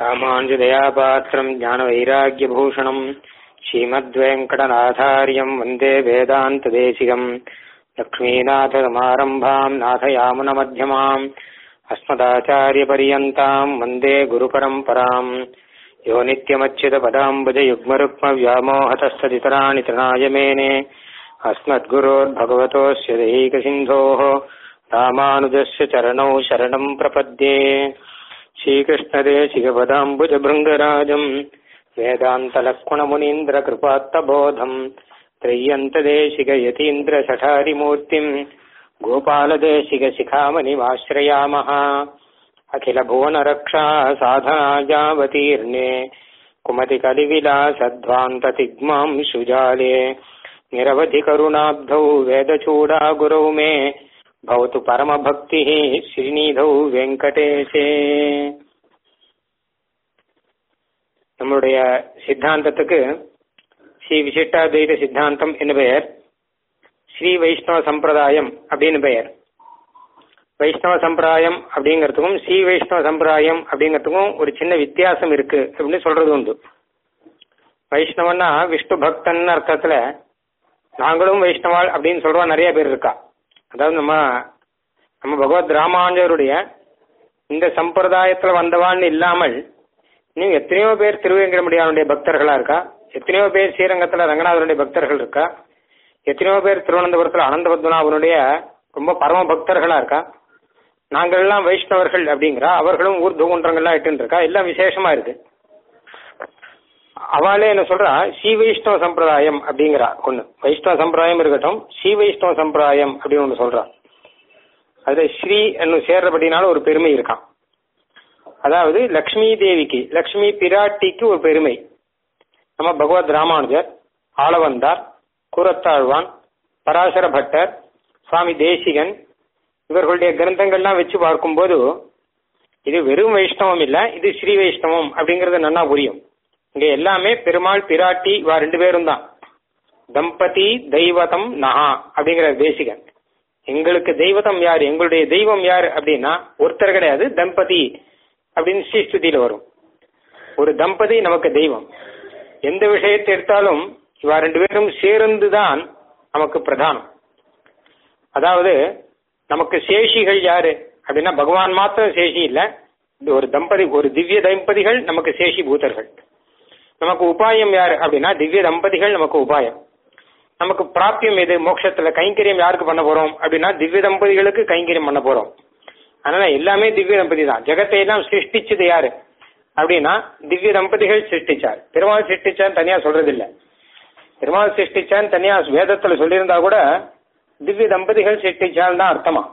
ராமாஞ்சதயாபாத்திரம் ஞானவைராக்கியபூஷணம் ஸ்ரீமத்வேங்கடநாதாரியம் வந்தே வேதாந்ததேசிகம் லக்ஷ்மீநாதசமாரம்பாம் நாதயாமுனமध्यமாம் अस्मदाचार्यपर्यन्ताम् वन्दे गुरुपरम्पराम् यो नित्यमच्युतपदाम्बुजयुग्मरुक्मव्यामोहतस्तदितराणि तृणाय मेने अस्मद्गुरोर्भगवतोऽस्य दैकसिन्धोः रामानुजस्य चरणौ शरणम् प्रपद्ये श्रीकृष्णदेशिकपदाम्बुजभृङ्गराजम् वेदान्तलक्ष्मणमुनीन्द्रकृपात्तबोधम् त्रय्यन्तदेशिकयतीन्द्रसठारिमूर्तिम् गोपालदेशिकशिखामणिमाश्रयामः अखिलभुवनरक्षा साधनायावतीर्णे कुमतिकलिविलासध्वान्ततिग्मां सुजाले निरवधिकरुणाब्धौ वेदचूडागुरौ मे भवतु परमभक्तिः श्रीनिधौ வெங்கடேஷே நம்முடைய சித்தாந்தத்துக்கு ஸ்ரீ விசிஷ்டாத்வைத சித்தாந்தம் என்று பெயர் ஸ்ரீ வைஷ்ணவ சம்பிரதாயம் அப்படின்னு பெயர் வைஷ்ணவ சம்பிரதாயம் அப்படிங்கிறதுக்கும் ஸ்ரீ வைஷ்ணவ சம்பிரதாயம் அப்படிங்கிறதுக்கும் ஒரு சின்ன வித்தியாசம் இருக்கு அப்படின்னு சொல்றது உண்டு வைஷ்ணவன்னா விஷ்ணு பக்தன் அர்த்தத்துல நாங்களும் வைஷ்ணவாள் அப்படின்னு சொல்றவா நிறைய பேர் இருக்கா அதாவது நம்ம நம்ம பகவத் ராமானுஜருடைய இந்த சம்பிரதாயத்துல வந்தவான்னு இல்லாமல் இன்னும் எத்தனையோ பேர் திருவேங்கடமுடியானுடைய பக்தர்களா இருக்கா எத்தனையோ பேர் ஸ்ரீரங்கத்துல ரங்கநாதனுடைய பக்தர்கள் இருக்கா எத்தனையோ பேர் திருவனந்தபுரத்துல அனந்த பத்மநாபனுடைய ரொம்ப பரம பக்தர்களா இருக்கா நாங்கள் எல்லாம் வைஷ்ணவர்கள் அப்படிங்கிறா அவர்களும் ஊர்து குன்றங்கள்லாம் இட்டு இருக்கா எல்லாம் விசேஷமா இருக்கு அவளே என்ன சொல்றா ஸ்ரீ வைஷ்ணவ சம்பிரதாயம் அப்படிங்கிறா ஒண்ணு வைஷ்ணவ சம்பிரதாயம் இருக்கட்டும் ஸ்ரீ வைஷ்ணவ சம்பிரதாயம் அப்படின்னு ஒண்ணு சொல்றா அதுல ஸ்ரீ என்னும் சேர்றபடினால ஒரு பெருமை இருக்கான் அதாவது லக்ஷ்மி தேவிக்கு லக்ஷ்மி பிராட்டிக்கு ஒரு பெருமை நம்ம பகவத் ராமானுஜர் ஆளவந்தார் கூரத்தாழ்வான் பராசர பட்டர் சுவாமி தேசிகன் இவர்களுடைய கிரந்தங்கள்லாம் வச்சு பார்க்கும்போது இது வெறும் வைஷ்ணவம் இல்ல இது ஸ்ரீ வைஷ்ணவம் அப்படிங்கறது நன்னா புரியும் இங்க எல்லாமே பெருமாள் பிராட்டி இவா ரெண்டு பேரும் தான் தம்பதி தெய்வதம் நகா அப்படிங்கிற தேசிகன் எங்களுக்கு தெய்வதம் யார் எங்களுடைய தெய்வம் யார் அப்படின்னா ஒருத்தர் கிடையாது தம்பதி அப்படின்னு ஸ்ரீஸ்துதியில வரும் ஒரு தம்பதி நமக்கு தெய்வம் எந்த விஷயத்தை எடுத்தாலும் இவா ரெண்டு பேரும் சேர்ந்துதான் நமக்கு பிரதானம் அதாவது நமக்கு சேஷிகள் யாரு அப்படின்னா பகவான் மாத்திரம் சேஷி இல்ல இது ஒரு தம்பதி ஒரு திவ்ய தம்பதிகள் நமக்கு சேஷி பூதர்கள் நமக்கு உபாயம் யாரு அப்படின்னா திவ்ய தம்பதிகள் நமக்கு உபாயம் நமக்கு பிராப்தியம் எது மோட்சத்துல கைங்கரியம் யாருக்கு பண்ண போறோம் அப்படின்னா திவ்ய தம்பதிகளுக்கு கைங்கரியம் பண்ண போறோம் அதனால எல்லாமே திவ்ய தம்பதி தான் ஜெகத்தை எல்லாம் சிருஷ்டிச்சது யாரு அப்படின்னா திவ்ய தம்பதிகள் சிருஷ்டிச்சார் பெருமாள் சிருஷ்டிச்சான்னு தனியா சொல்றது இல்ல பெருமாள் சிருஷ்டிச்சான்னு தனியா வேதத்துல சொல்லியிருந்தா கூட திவ்ய தம்பதிகள் சிருஷ்டிச்சால் தான் அர்த்தமா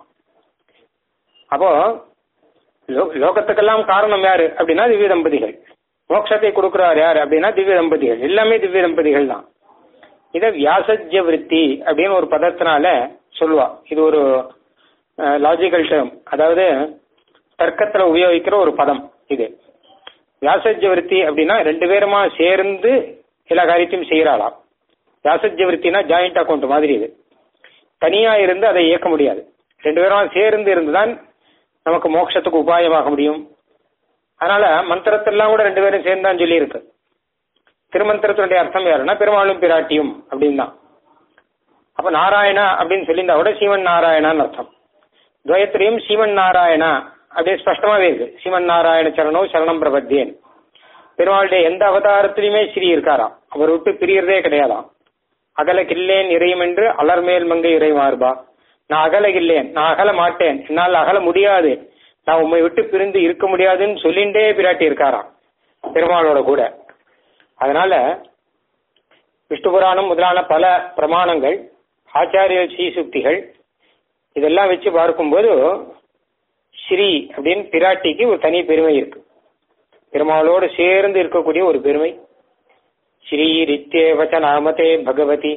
அப்போ லோகத்துக்கெல்லாம் காரணம் யாரு அப்படின்னா திவ்ய தம்பதிகள் மோட்சத்தை கொடுக்கிறார் யாரு அப்படின்னா திவ்ய தம்பதிகள் எல்லாமே திவ்ய தம்பதிகள் தான் இத வியாசஜ்ய விற்பி அப்படின்னு ஒரு பதத்தினால சொல்லுவா இது ஒரு லாஜிக்கல் டேர்ம் அதாவது தர்க்கத்துல உபயோகிக்கிற ஒரு பதம் இது வியாசஜ்ய விற்பி அப்படின்னா ரெண்டு பேருமா சேர்ந்து எல்லா காரியத்தையும் செய்யறாளாம் வியாசஜ்ய விற்பினா ஜாயிண்ட் அக்கௌண்ட் மாதிரி இது தனியா இருந்து அதை இயக்க முடியாது ரெண்டு பேரும் சேர்ந்து இருந்துதான் நமக்கு மோட்சத்துக்கு உபாயமாக முடியும் அதனால மந்திரத்தெல்லாம் கூட ரெண்டு பேரும் சேர்ந்து தான் சொல்லி இருக்கு திருமந்திரத்தினுடைய அர்த்தம் யாருன்னா பெருமாளும் பிராட்டியும் அப்படின்னு தான் அப்ப நாராயணா அப்படின்னு சொல்லியிருந்தா கூட சீவன் நாராயணான்னு அர்த்தம் துவயத்திலையும் சீவன் நாராயணா அப்படியே ஸ்பஷ்டமாவே இருக்கு சீவன் நாராயண சரணோ சரணம் பிரபத்தியன் பெருமாளுடைய எந்த அவதாரத்திலுமே ஸ்ரீ இருக்காராம் அவர் விட்டு பிரியறதே கிடையாதாம் அகல கில்லேன் இறையும் என்று அலர்மேல் மங்கை இறை மார்பா நான் அகல கில்லேன் நான் அகல மாட்டேன் என்னால் அகல முடியாது நான் உண்மை விட்டு பிரிந்து இருக்க முடியாதுன்னு சொல்லிண்டே பிராட்டி இருக்காராம் பெருமாளோட கூட அதனால விஷ்ணு புராணம் முதலான பல பிரமாணங்கள் ஆச்சாரிய ஸ்ரீசுக்திகள் இதெல்லாம் வச்சு பார்க்கும்போது ஸ்ரீ அப்படின்னு பிராட்டிக்கு ஒரு தனி பெருமை இருக்கு பெருமாளோடு சேர்ந்து இருக்கக்கூடிய ஒரு பெருமை ஸ்ரீ ரித்தேவச்ச நாமதே பகவதி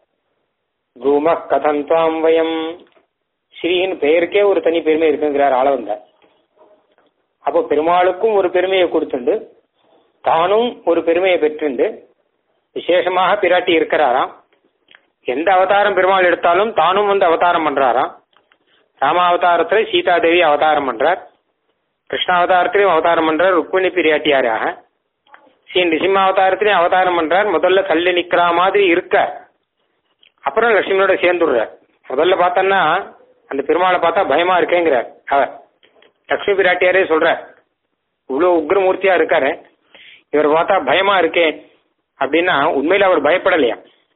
ப்ரூம கதம் துவாம் வயம் ஸ்ரீன்னு பெயருக்கே ஒரு தனி பெருமை இருக்குங்கிறார் ஆளவந்தார் அப்போ பெருமாளுக்கும் ஒரு பெருமையை கொடுத்துண்டு தானும் ஒரு பெருமையை பெற்றுண்டு விசேஷமாக பிராட்டி இருக்கிறாராம் எந்த அவதாரம் பெருமாள் எடுத்தாலும் தானும் வந்து அவதாரம் பண்றாராம் ராமாவதாரத்துல சீதாதேவி அவதாரம் பண்றார் கிருஷ்ணாவதாரத்திலையும் அவதாரம் பண்றார் ருக்மிணி பிரியாட்டியாராக ஸ்ரீ நிசிம்ம அவதாரத்திலையும் அவதாரம் பண்றார் முதல்ல கல்லு நிக்கிற மாதிரி இருக்க அப்புறம் லட்சுமியோட சேர்ந்துடுறார் முதல்ல பார்த்தோன்னா அந்த பெருமாளை பார்த்தா பயமா இருக்கேங்கிறார் அவர் லட்சுமி பிராட்டியாரே சொல்றார் இவ்வளவு உக்ரமூர்த்தியா இருக்காரு இவர் பார்த்தா பயமா இருக்கே அப்படின்னா உண்மையில அவர் பயப்படலையா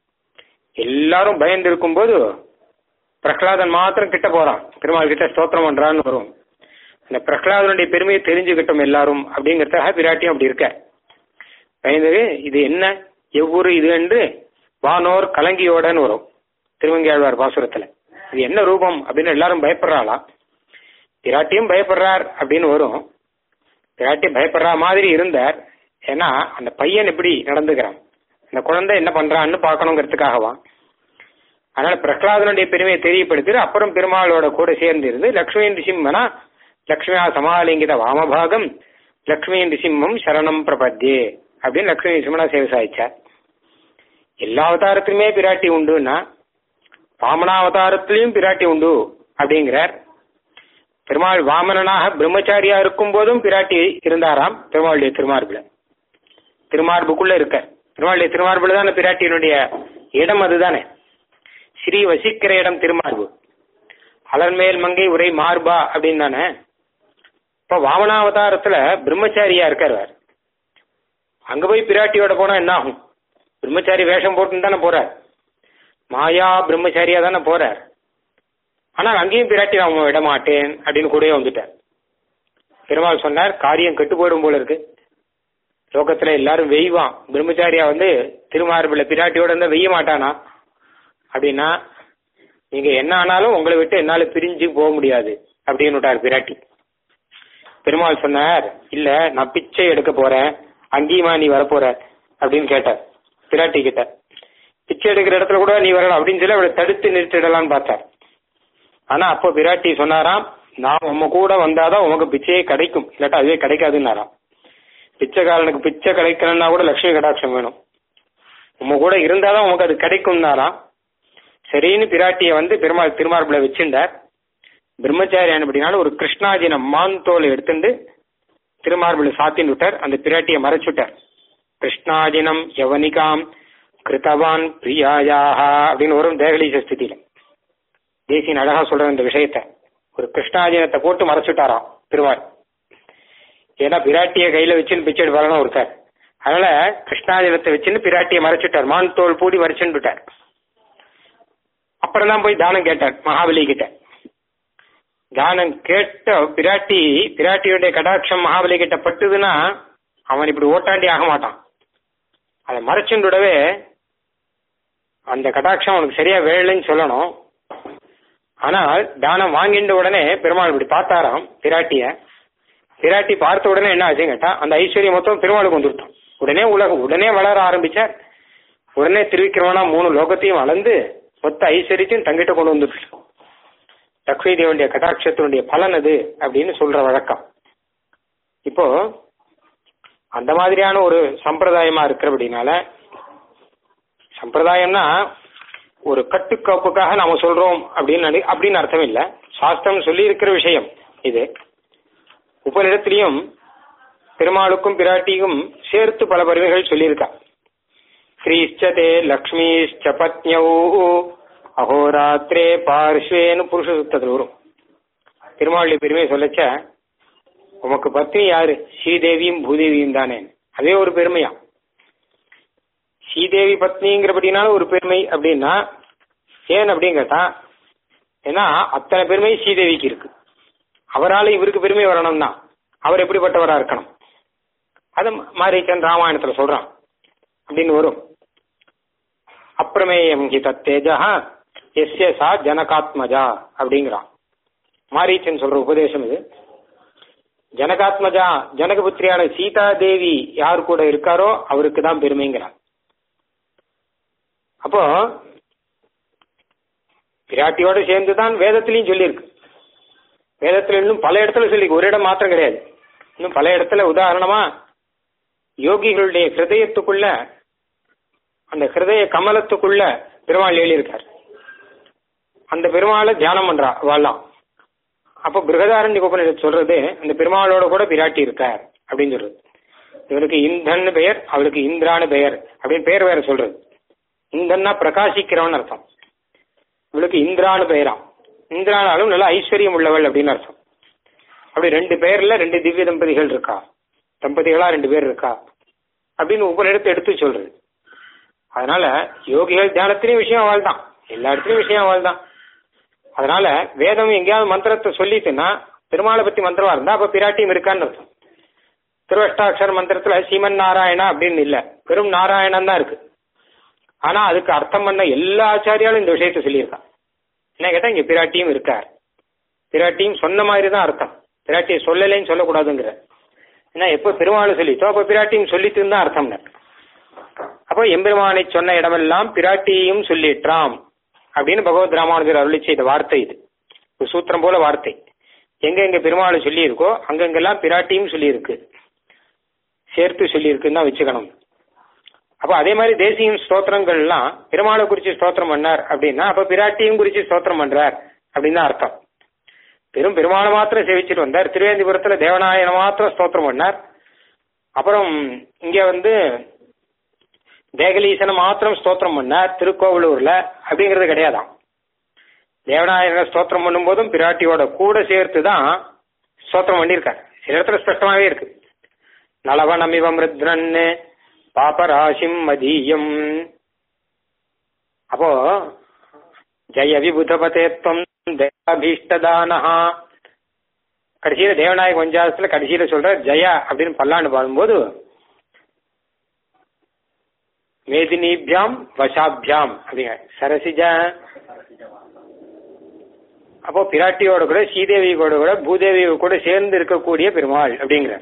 எல்லாரும் பயந்து இருக்கும்போது பிரகலாதன் மாத்திரம் கிட்ட போறான் பெருமாள் கிட்ட ஸ்தோத்திரம் பண்றான்னு வரும் அந்த பிரகலாதனுடைய பெருமையை தெரிஞ்சுக்கிட்டோம் எல்லாரும் அப்படிங்கறதுக்காக பிராட்டியும் அப்படி இருக்க பயந்து இது என்ன எவ்வூரு இது என்று வானோர் கலங்கியோடன்னு வரும் திருவங்கியாழ்வார் பாசுரத்துல இது என்ன ரூபம் அப்படின்னு எல்லாரும் பயப்படுறாளாம் பிராட்டியும் பயப்படுறார் அப்படின்னு வரும் பிராட்டி பயப்படுற மாதிரி இருந்தார் ஏன்னா அந்த பையன் எப்படி நடந்துக்கிறான் அந்த குழந்தை என்ன பண்றான்னு பார்க்கணுங்கிறதுக்காகவா அதனால பிரகலாதனுடைய பெருமையை தெரியப்படுத்தி அப்புறம் பெருமாளோட கூட சேர்ந்து இருந்து லக்ஷ்மி நிசிம்மனா லக்ஷ்மியா சமாலிங்கித வாமபாகம் லக்ஷ்மி நிசிம்மம் சரணம் பிரபத்தியே அப்படின்னு லக்ஷ்மி நிசிம்மனா சேவை சாதிச்சார் எல்லா அவதாரத்திலுமே பிராட்டி உண்டுன்னா வாமனாவதாரத்திலையும் பிராட்டி உண்டு அப்படிங்கிறார் பெருமாள் வாமனனாக பிரம்மச்சாரியா இருக்கும் போதும் பிராட்டி இருந்தாராம் பெருமாளுடைய திருமார்புல திருமார்புக்குள்ள இருக்க பெருமாளுடைய திருமார்புல தானே பிராட்டியினுடைய இடம் அதுதானே ஸ்ரீ வசிக்கிற இடம் திருமார்பு அலர்மேல் மங்கை உரை மார்பா அப்படின்னு தானே இப்ப வாமனாவதாரத்துல பிரம்மச்சாரியா இருக்கார் அங்க போய் பிராட்டியோட போனா என்ன ஆகும் பிரம்மச்சாரி வேஷம் போட்டுன்னு தானே போறார் மாயா பிரம்மச்சாரியா தானே போறார் ஆனால் அங்கேயும் பிராட்டி நான் விட மாட்டேன் அப்படின்னு கூடயே வந்துட்டார் பெருமாள் சொன்னார் காரியம் கெட்டு போயிடும் போல இருக்கு லோகத்துல எல்லாரும் வெய்வான் பிரம்மச்சாரியா வந்து திருமார்பிள்ள பிராட்டியோட இருந்தா வெய்ய மாட்டானா அப்படின்னா நீங்க என்ன ஆனாலும் உங்களை விட்டு என்னால பிரிஞ்சு போக முடியாது அப்படின்னு விட்டார் பிராட்டி பெருமாள் சொன்னார் இல்ல நான் பிச்சை எடுக்க போறேன் அங்கேயுமா நீ வரப்போற அப்படின்னு கேட்டார் பிராட்டி கிட்ட பிச்சை எடுக்கிற இடத்துல கூட நீ வரலாம் அப்படின்னு சொல்லி அவளை தடுத்து நிறுத்திடலாம்னு பார்த்தார் ஆனா அப்போ பிராட்டி சொன்னாராம் நான் உம்ம கூட வந்தாதான் உமக்கு பிச்சையே கிடைக்கும் இல்லாட்டா அதுவே கிடைக்காதுன்னாராம் பிச்சைக்காரனுக்கு பிச்சை கிடைக்கணும்னா கூட லட்சுமி கடாட்சம் வேணும் உம்ம கூட இருந்தாதான் உமக்கு அது கிடைக்கும்னாராம் சரின்னு பிராட்டிய வந்து பெருமாள் திருமார்பிள வச்சிருந்தார் பிரம்மச்சாரியான அப்படின்னாலும் ஒரு கிருஷ்ணாஜின மான் தோல் எடுத்துட்டு திருமார்பிள சாத்தின்னு விட்டார் அந்த பிராட்டியை மறைச்சுட்டார் கிருஷ்ணாஜினம் யவனிகாம் கிருத்தவான் பிரியாயாக அப்படின்னு வரும் தேகலீச ஸ்திதியில தேசியன் அழகா சொல்ற இந்த விஷயத்த ஒரு கிருஷ்ணாஜினத்தை போட்டு மறைச்சுட்டாராம் திருவார் ஏன்னா பிராட்டிய கையில வச்சுன்னு பிச்சை எடுப்பாருன்னு ஒருத்தர் அதனால கிருஷ்ணாஜினத்தை வச்சுன்னு பிராட்டியை மறைச்சுட்டார் மான் தோல் பூடி மறைச்சுன்னு விட்டார் அப்புறம் தான் போய் தானம் கேட்டார் மகாபலி கிட்ட தானம் கேட்ட பிராட்டி பிராட்டியுடைய கடாட்சம் மகாபலி கிட்ட பட்டுதுன்னா அவன் இப்படி ஓட்டாண்டி ஆக மாட்டான் அதை மறைச்சுன்னு விடவே அந்த கடாட்சம் அவனுக்கு சரியா வேலைன்னு சொல்லணும் ஆனால் தானம் வாங்கின்ற உடனே பெருமாள் இப்படி பார்த்தாராம் பிராட்டிய பிராட்டி பார்த்த உடனே என்ன ஆச்சுன்னு கேட்டா அந்த ஐஸ்வர்யம் மொத்தம் பெருமாளுக்கு வந்துருத்தோம் உடனே உலகம் உடனே வளர ஆரம்பிச்சார் உடனே திருவிக்கிரமனா மூணு லோகத்தையும் வளர்ந்து மொத்த ஐஸ்வர்யத்தையும் தங்கிட்ட கொண்டு வந்துட்டு லக்ஷ்மி தேவனுடைய கடாட்சத்தினுடைய பலன் அது அப்படின்னு சொல்ற வழக்கம் இப்போ அந்த மாதிரியான ஒரு சம்பிரதாயமா இருக்கிறபடினால சம்பிரதாயம்னா ஒரு கட்டுக்கோப்புக்காக நாம சொல்றோம் அப்படின்னு நினை- அப்படின்னு அர்த்தம் இல்ல சாஸ்திரம் சொல்லி இருக்கிற விஷயம் இது உபநிடத்திலையும் பெருமாளுக்கும் பிராட்டிக்கும் சேர்த்து பல பருமைகள் சொல்லியிருக்கா ஸ்ரீஷ்டதே லக்ஷ்மிஷ்ட பத்னியௌ அகோராத்திரே பார்ஷ்வேன்னு புருஷ சுத்தத்தில் வரும் பெருமாளுடைய பெருமையை சொல்லச்ச உமக்கு பத்னி யாரு ஸ்ரீதேவியும் பூதேவியும் தானே அதே ஒரு பெருமையா ஸ்ரீதேவி பத்னிங்கிறபடினால ஒரு பெருமை அப்படின்னா ஏன் அப்படின்னு கேட்டா ஏன்னா அத்தனை பெருமை ஸ்ரீதேவிக்கு இருக்கு அவரால இவருக்கு பெருமை வரணும் தான் அவர் எப்படிப்பட்டவரா இருக்கணும் அது மாரீச்சன் ராமாயணத்துல சொல்றான் அப்படின்னு வரும் அப்பிரமேயம் ஹி தத்தேஜா எஸ்ய சா ஜனகாத்மஜா அப்படிங்கிறான் மாரீச்சன் சொல்ற உபதேசம் இது ஜனகாத்மஜா ஜனகபுத்திரியான சீதா தேவி யார் கூட இருக்காரோ அவருக்கு தான் பெருமைங்கிறான் அப்போ பிராட்டியோட சேர்ந்து தான் வேதத்திலையும் சொல்லியிருக்கு வேதத்துல இன்னும் பல இடத்துல சொல்லி ஒரு இடம் மாத்திரம் கிடையாது இன்னும் பல இடத்துல உதாரணமா யோகிகளுடைய ஹிருதயத்துக்குள்ள அந்த ஹிருதய கமலத்துக்குள்ள பெருமாள் எழுதியிருக்கார் அந்த பெருமாளை தியானம் பண்றா வாழலாம் அப்போ பிருகதாரண்ய உபநிஷத் சொல்றது அந்த பெருமாளோட கூட பிராட்டி இருக்கார் அப்படின்னு சொல்றது இவனுக்கு இந்தன் பெயர் அவளுக்கு இந்திரான்னு பெயர் அப்படின்னு பெயர் வேற சொல்றது இந்தன்னா பிரகாசிக்கிறவன் அர்த்தம் இவளுக்கு இந்திரான்னு பெயராம் இந்திரானாலும் நல்ல ஐஸ்வர்யம் உள்ளவள் அப்படின்னு அர்த்தம் அப்படி ரெண்டு பேர்ல ரெண்டு திவ்ய தம்பதிகள் இருக்கா தம்பதிகளா ரெண்டு பேர் இருக்கா அப்படின்னு உபநிடத்தை எடுத்து சொல்றது அதனால யோகிகள் தியானத்திலையும் விஷயம் அவள் தான் எல்லா இடத்துலயும் விஷயம் அவள் தான் அதனால வேதம் எங்கேயாவது மந்திரத்தை சொல்லிட்டுன்னா பெருமாளை பத்தி மந்திரமா இருந்தா அப்ப பிராட்டியும் இருக்கான்னு அர்த்தம் திருவஷ்டாட்சர மந்திரத்துல சீமன் நாராயணா அப்படின்னு இல்ல வெறும் நாராயணன் தான் இருக்கு ஆனா அதுக்கு அர்த்தம் பண்ண எல்லா ஆச்சாரியாலும் இந்த விஷயத்த சொல்லியிருக்கான் என்ன கேட்டா இங்க பிராட்டியும் இருக்கார் பிராட்டியும் சொன்ன மாதிரி தான் அர்த்தம் பிராட்டியை சொல்லலைன்னு சொல்லக்கூடாதுங்கிற ஏன்னா எப்போ பெருமாள் சொல்லித்தோ அப்போ பிராட்டியும் சொல்லித்துன்னு தான் அர்த்தம்னு அப்போ எம்பெருமானை சொன்ன இடமெல்லாம் பிராட்டியையும் சொல்லிட்டாம் அப்படின்னு பகவத் ராமானுஜர் அருளி செய்த வார்த்தை இது ஒரு சூத்திரம் போல வார்த்தை எங்க எங்க பெருமாள் சொல்லியிருக்கோ அங்கங்கெல்லாம் பிராட்டியும் சொல்லியிருக்கு சேர்த்து சொல்லியிருக்குன்னு தான் வச்சுக்கணும் அப்போ அதே மாதிரி தேசியம் ஸ்தோத்திரங்கள்லாம் பெருமாளை குறிச்சு ஸ்தோத்திரம் பண்ணார் அப்படின்னா அப்ப பிராட்டியும் குறிச்சு ஸ்தோத்திரம் பண்றார் அப்படின்னு தான் அர்த்தம் பெரும் பெருமாளை மாத்திரம் சேவிச்சுட்டு வந்தார் திருவேந்திபுரத்துல தேவநாயன மாத்திரம் ஸ்தோத்திரம் பண்ணார் அப்புறம் இங்க வந்து தேகலீசனை மாத்திரம் ஸ்தோத்திரம் பண்ணார் திருக்கோவிலூர்ல அப்படிங்கிறது கிடையாதாம் தேவநாயகனை ஸ்தோத்திரம் பண்ணும்போதும் பிராட்டியோட கூட சேர்த்து தான் ஸ்தோத்திரம் பண்ணியிருக்காரு சில இடத்துல ஸ்பஷ்டமாவே இருக்கு நலவனமிவ மிருத்ரன்னு பாபராசிம் மதீயம் அப்போ ஜெய விபுதபதேத்வம் தேவாபீஷ்டதானஹா கடைசியில தேவநாயக பஞ்சாசத்துல கடைசியில சொல்ற ஜெயா அப்படின்னு பல்லாண்டு பாடும்போது மேதினிபியாம் வசாபியாம் அப்படிங்க சரசிஜ அப்போ பிராட்டியோட கூட ஸ்ரீதேவி கூட கூட பூதேவி கூட சேர்ந்து இருக்கக்கூடிய பெருமாள் அப்படிங்கிற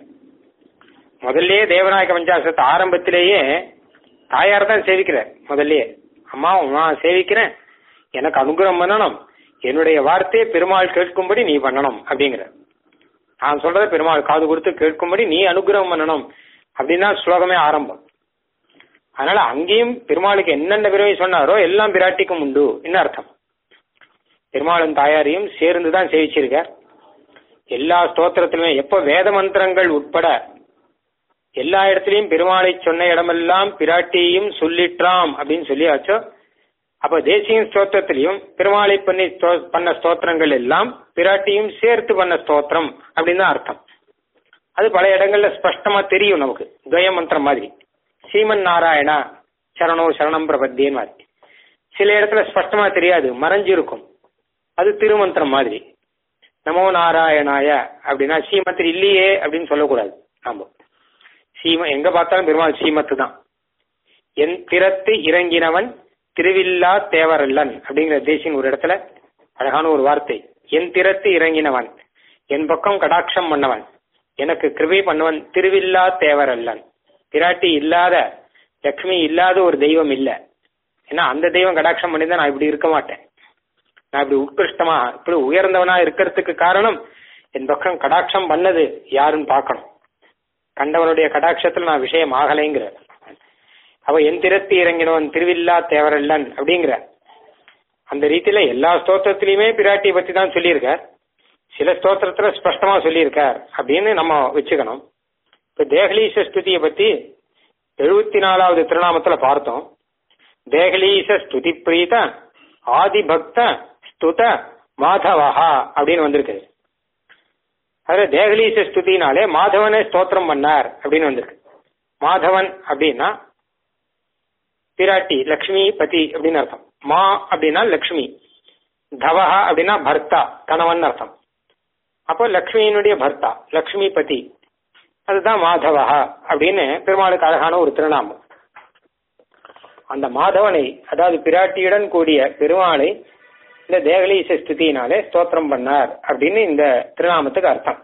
முதல்லயே தேவநாயக பஞ்சாசத்தை ஆரம்பத்திலேயே தாயார் தான் சேவிக்கிறார் முதல்லயே அம்மா நான் சேவிக்கிறேன் எனக்கு அனுகிரகம் பண்ணணும் என்னுடைய வார்த்தையை பெருமாள் கேட்கும்படி நீ பண்ணணும் அப்படிங்கிற நான் சொல்றதை பெருமாள் காது கொடுத்து கேட்கும்படி நீ அனுகிரகம் பண்ணணும் அப்படின்னு தான் ஸ்லோகமே ஆரம்பம் அதனால அங்கேயும் பெருமாளுக்கு என்னென்ன பிறவை சொன்னாரோ எல்லாம் பிராட்டிக்கும் உண்டு என்ன அர்த்தம் பெருமாளும் தாயாரையும் சேர்ந்து தான் சேவிச்சிருக்கார் எல்லா ஸ்தோத்திரத்திலுமே எப்ப வேத மந்திரங்கள் உட்பட எல்லா இடத்துலயும் பெருமாளை சொன்ன இடமெல்லாம் பிராட்டியையும் சொல்லிட்டாம் அப்படின்னு சொல்லியாச்சோ அப்ப தேசிய ஸ்தோத்திரத்திலையும் பெருமாளை பண்ணி ஸ்தோ- பண்ண ஸ்தோத்திரங்கள் எல்லாம் பிராட்டியும் சேர்த்து பண்ண ஸ்தோத்திரம் அப்படின்னு தான் அர்த்தம் அது பல இடங்கள்ல ஸ்பஷ்டமா தெரியும் நமக்கு துவய மந்திரம் மாதிரி சீமன் நாராயணா சரணோ சரணம் பிரபத்தியன் மாதிரி சில இடத்துல ஸ்பஷ்டமா தெரியாது மறைஞ்சிருக்கும் அது திருமந்திரம் மாதிரி நமோ நாராயணாய அப்படின்னா ஸ்ரீமத்தில் இல்லையே அப்படின்னு சொல்லக்கூடாது நாம சீம எங்க பார்த்தாலும் பெருமாள் சீமத்து தான் என் திறத்து இறங்கினவன் திருவில்லா தேவரல்லன் அப்படிங்கிற தேசின் ஒரு இடத்துல அழகான ஒரு வார்த்தை என் திறத்து இறங்கினவன் என் பக்கம் கடாட்சம் பண்ணவன் எனக்கு கிருபை பண்ணவன் திருவில்லா தேவரல்லன் பிராட்டி இல்லாத லக்ஷ்மி இல்லாத ஒரு தெய்வம் இல்ல ஏன்னா அந்த தெய்வம் கடாட்சம் பண்ணிதான் நான் இப்படி இருக்க மாட்டேன் நான் இப்படி உட்கிருஷ்டமா இப்படி உயர்ந்தவனா இருக்கிறதுக்கு காரணம் என் பக்கம் கடாட்சம் பண்ணது யாருன்னு பார்க்கணும் கண்டவனுடைய கடாட்சத்துல நான் விஷயம் ஆகலைங்கிற அவ என் திறத்தி இறங்கினவன் திருவில்லா தேவரல்லன் அப்படிங்கிற அந்த ரீதியில எல்லா ஸ்தோத்திரத்திலையுமே பிராட்டியை பத்தி தான் சொல்லியிருக்கார் சில ஸ்தோத்திரத்துல ஸ்பஷ்டமா சொல்லியிருக்கார் அப்படின்னு நம்ம வச்சுக்கணும் இப்ப தேகலீச ஸ்துதியை பத்தி எழுபத்தி நாலாவது திருநாமத்துல பார்த்தோம் தேகலீச ஸ்துதி பிரீத ஆதிபக்த ஸ்துத மாதவஹா அப்படின்னு வந்திருக்கு அதுல தேகலீச ஸ்துதினாலே மாதவனை ஸ்தோத்திரம் பண்ணார் அப்படின்னு வந்திருக்கு மாதவன் அப்படின்னா பிராட்டி லக்ஷ்மி பதி அப்படின்னு அர்த்தம் மா அப்படின்னா லக்ஷ்மி தவஹா அப்படின்னா பர்த்தா கணவன் அர்த்தம் அப்போ லக்ஷ்மியினுடைய பர்த்தா லக்ஷ்மி பதி அதுதான் மாதவஹா அப்படின்னு பெருமாளுக்கு அழகான ஒரு திருநாமம் அந்த மாதவனை அதாவது பிராட்டியுடன் கூடிய பெருமாளை இந்த தேகலீச ஸ்துதியினாலே ஸ்தோத்திரம் பண்ணார் அப்படின்னு இந்த திருநாமத்துக்கு அர்த்தம்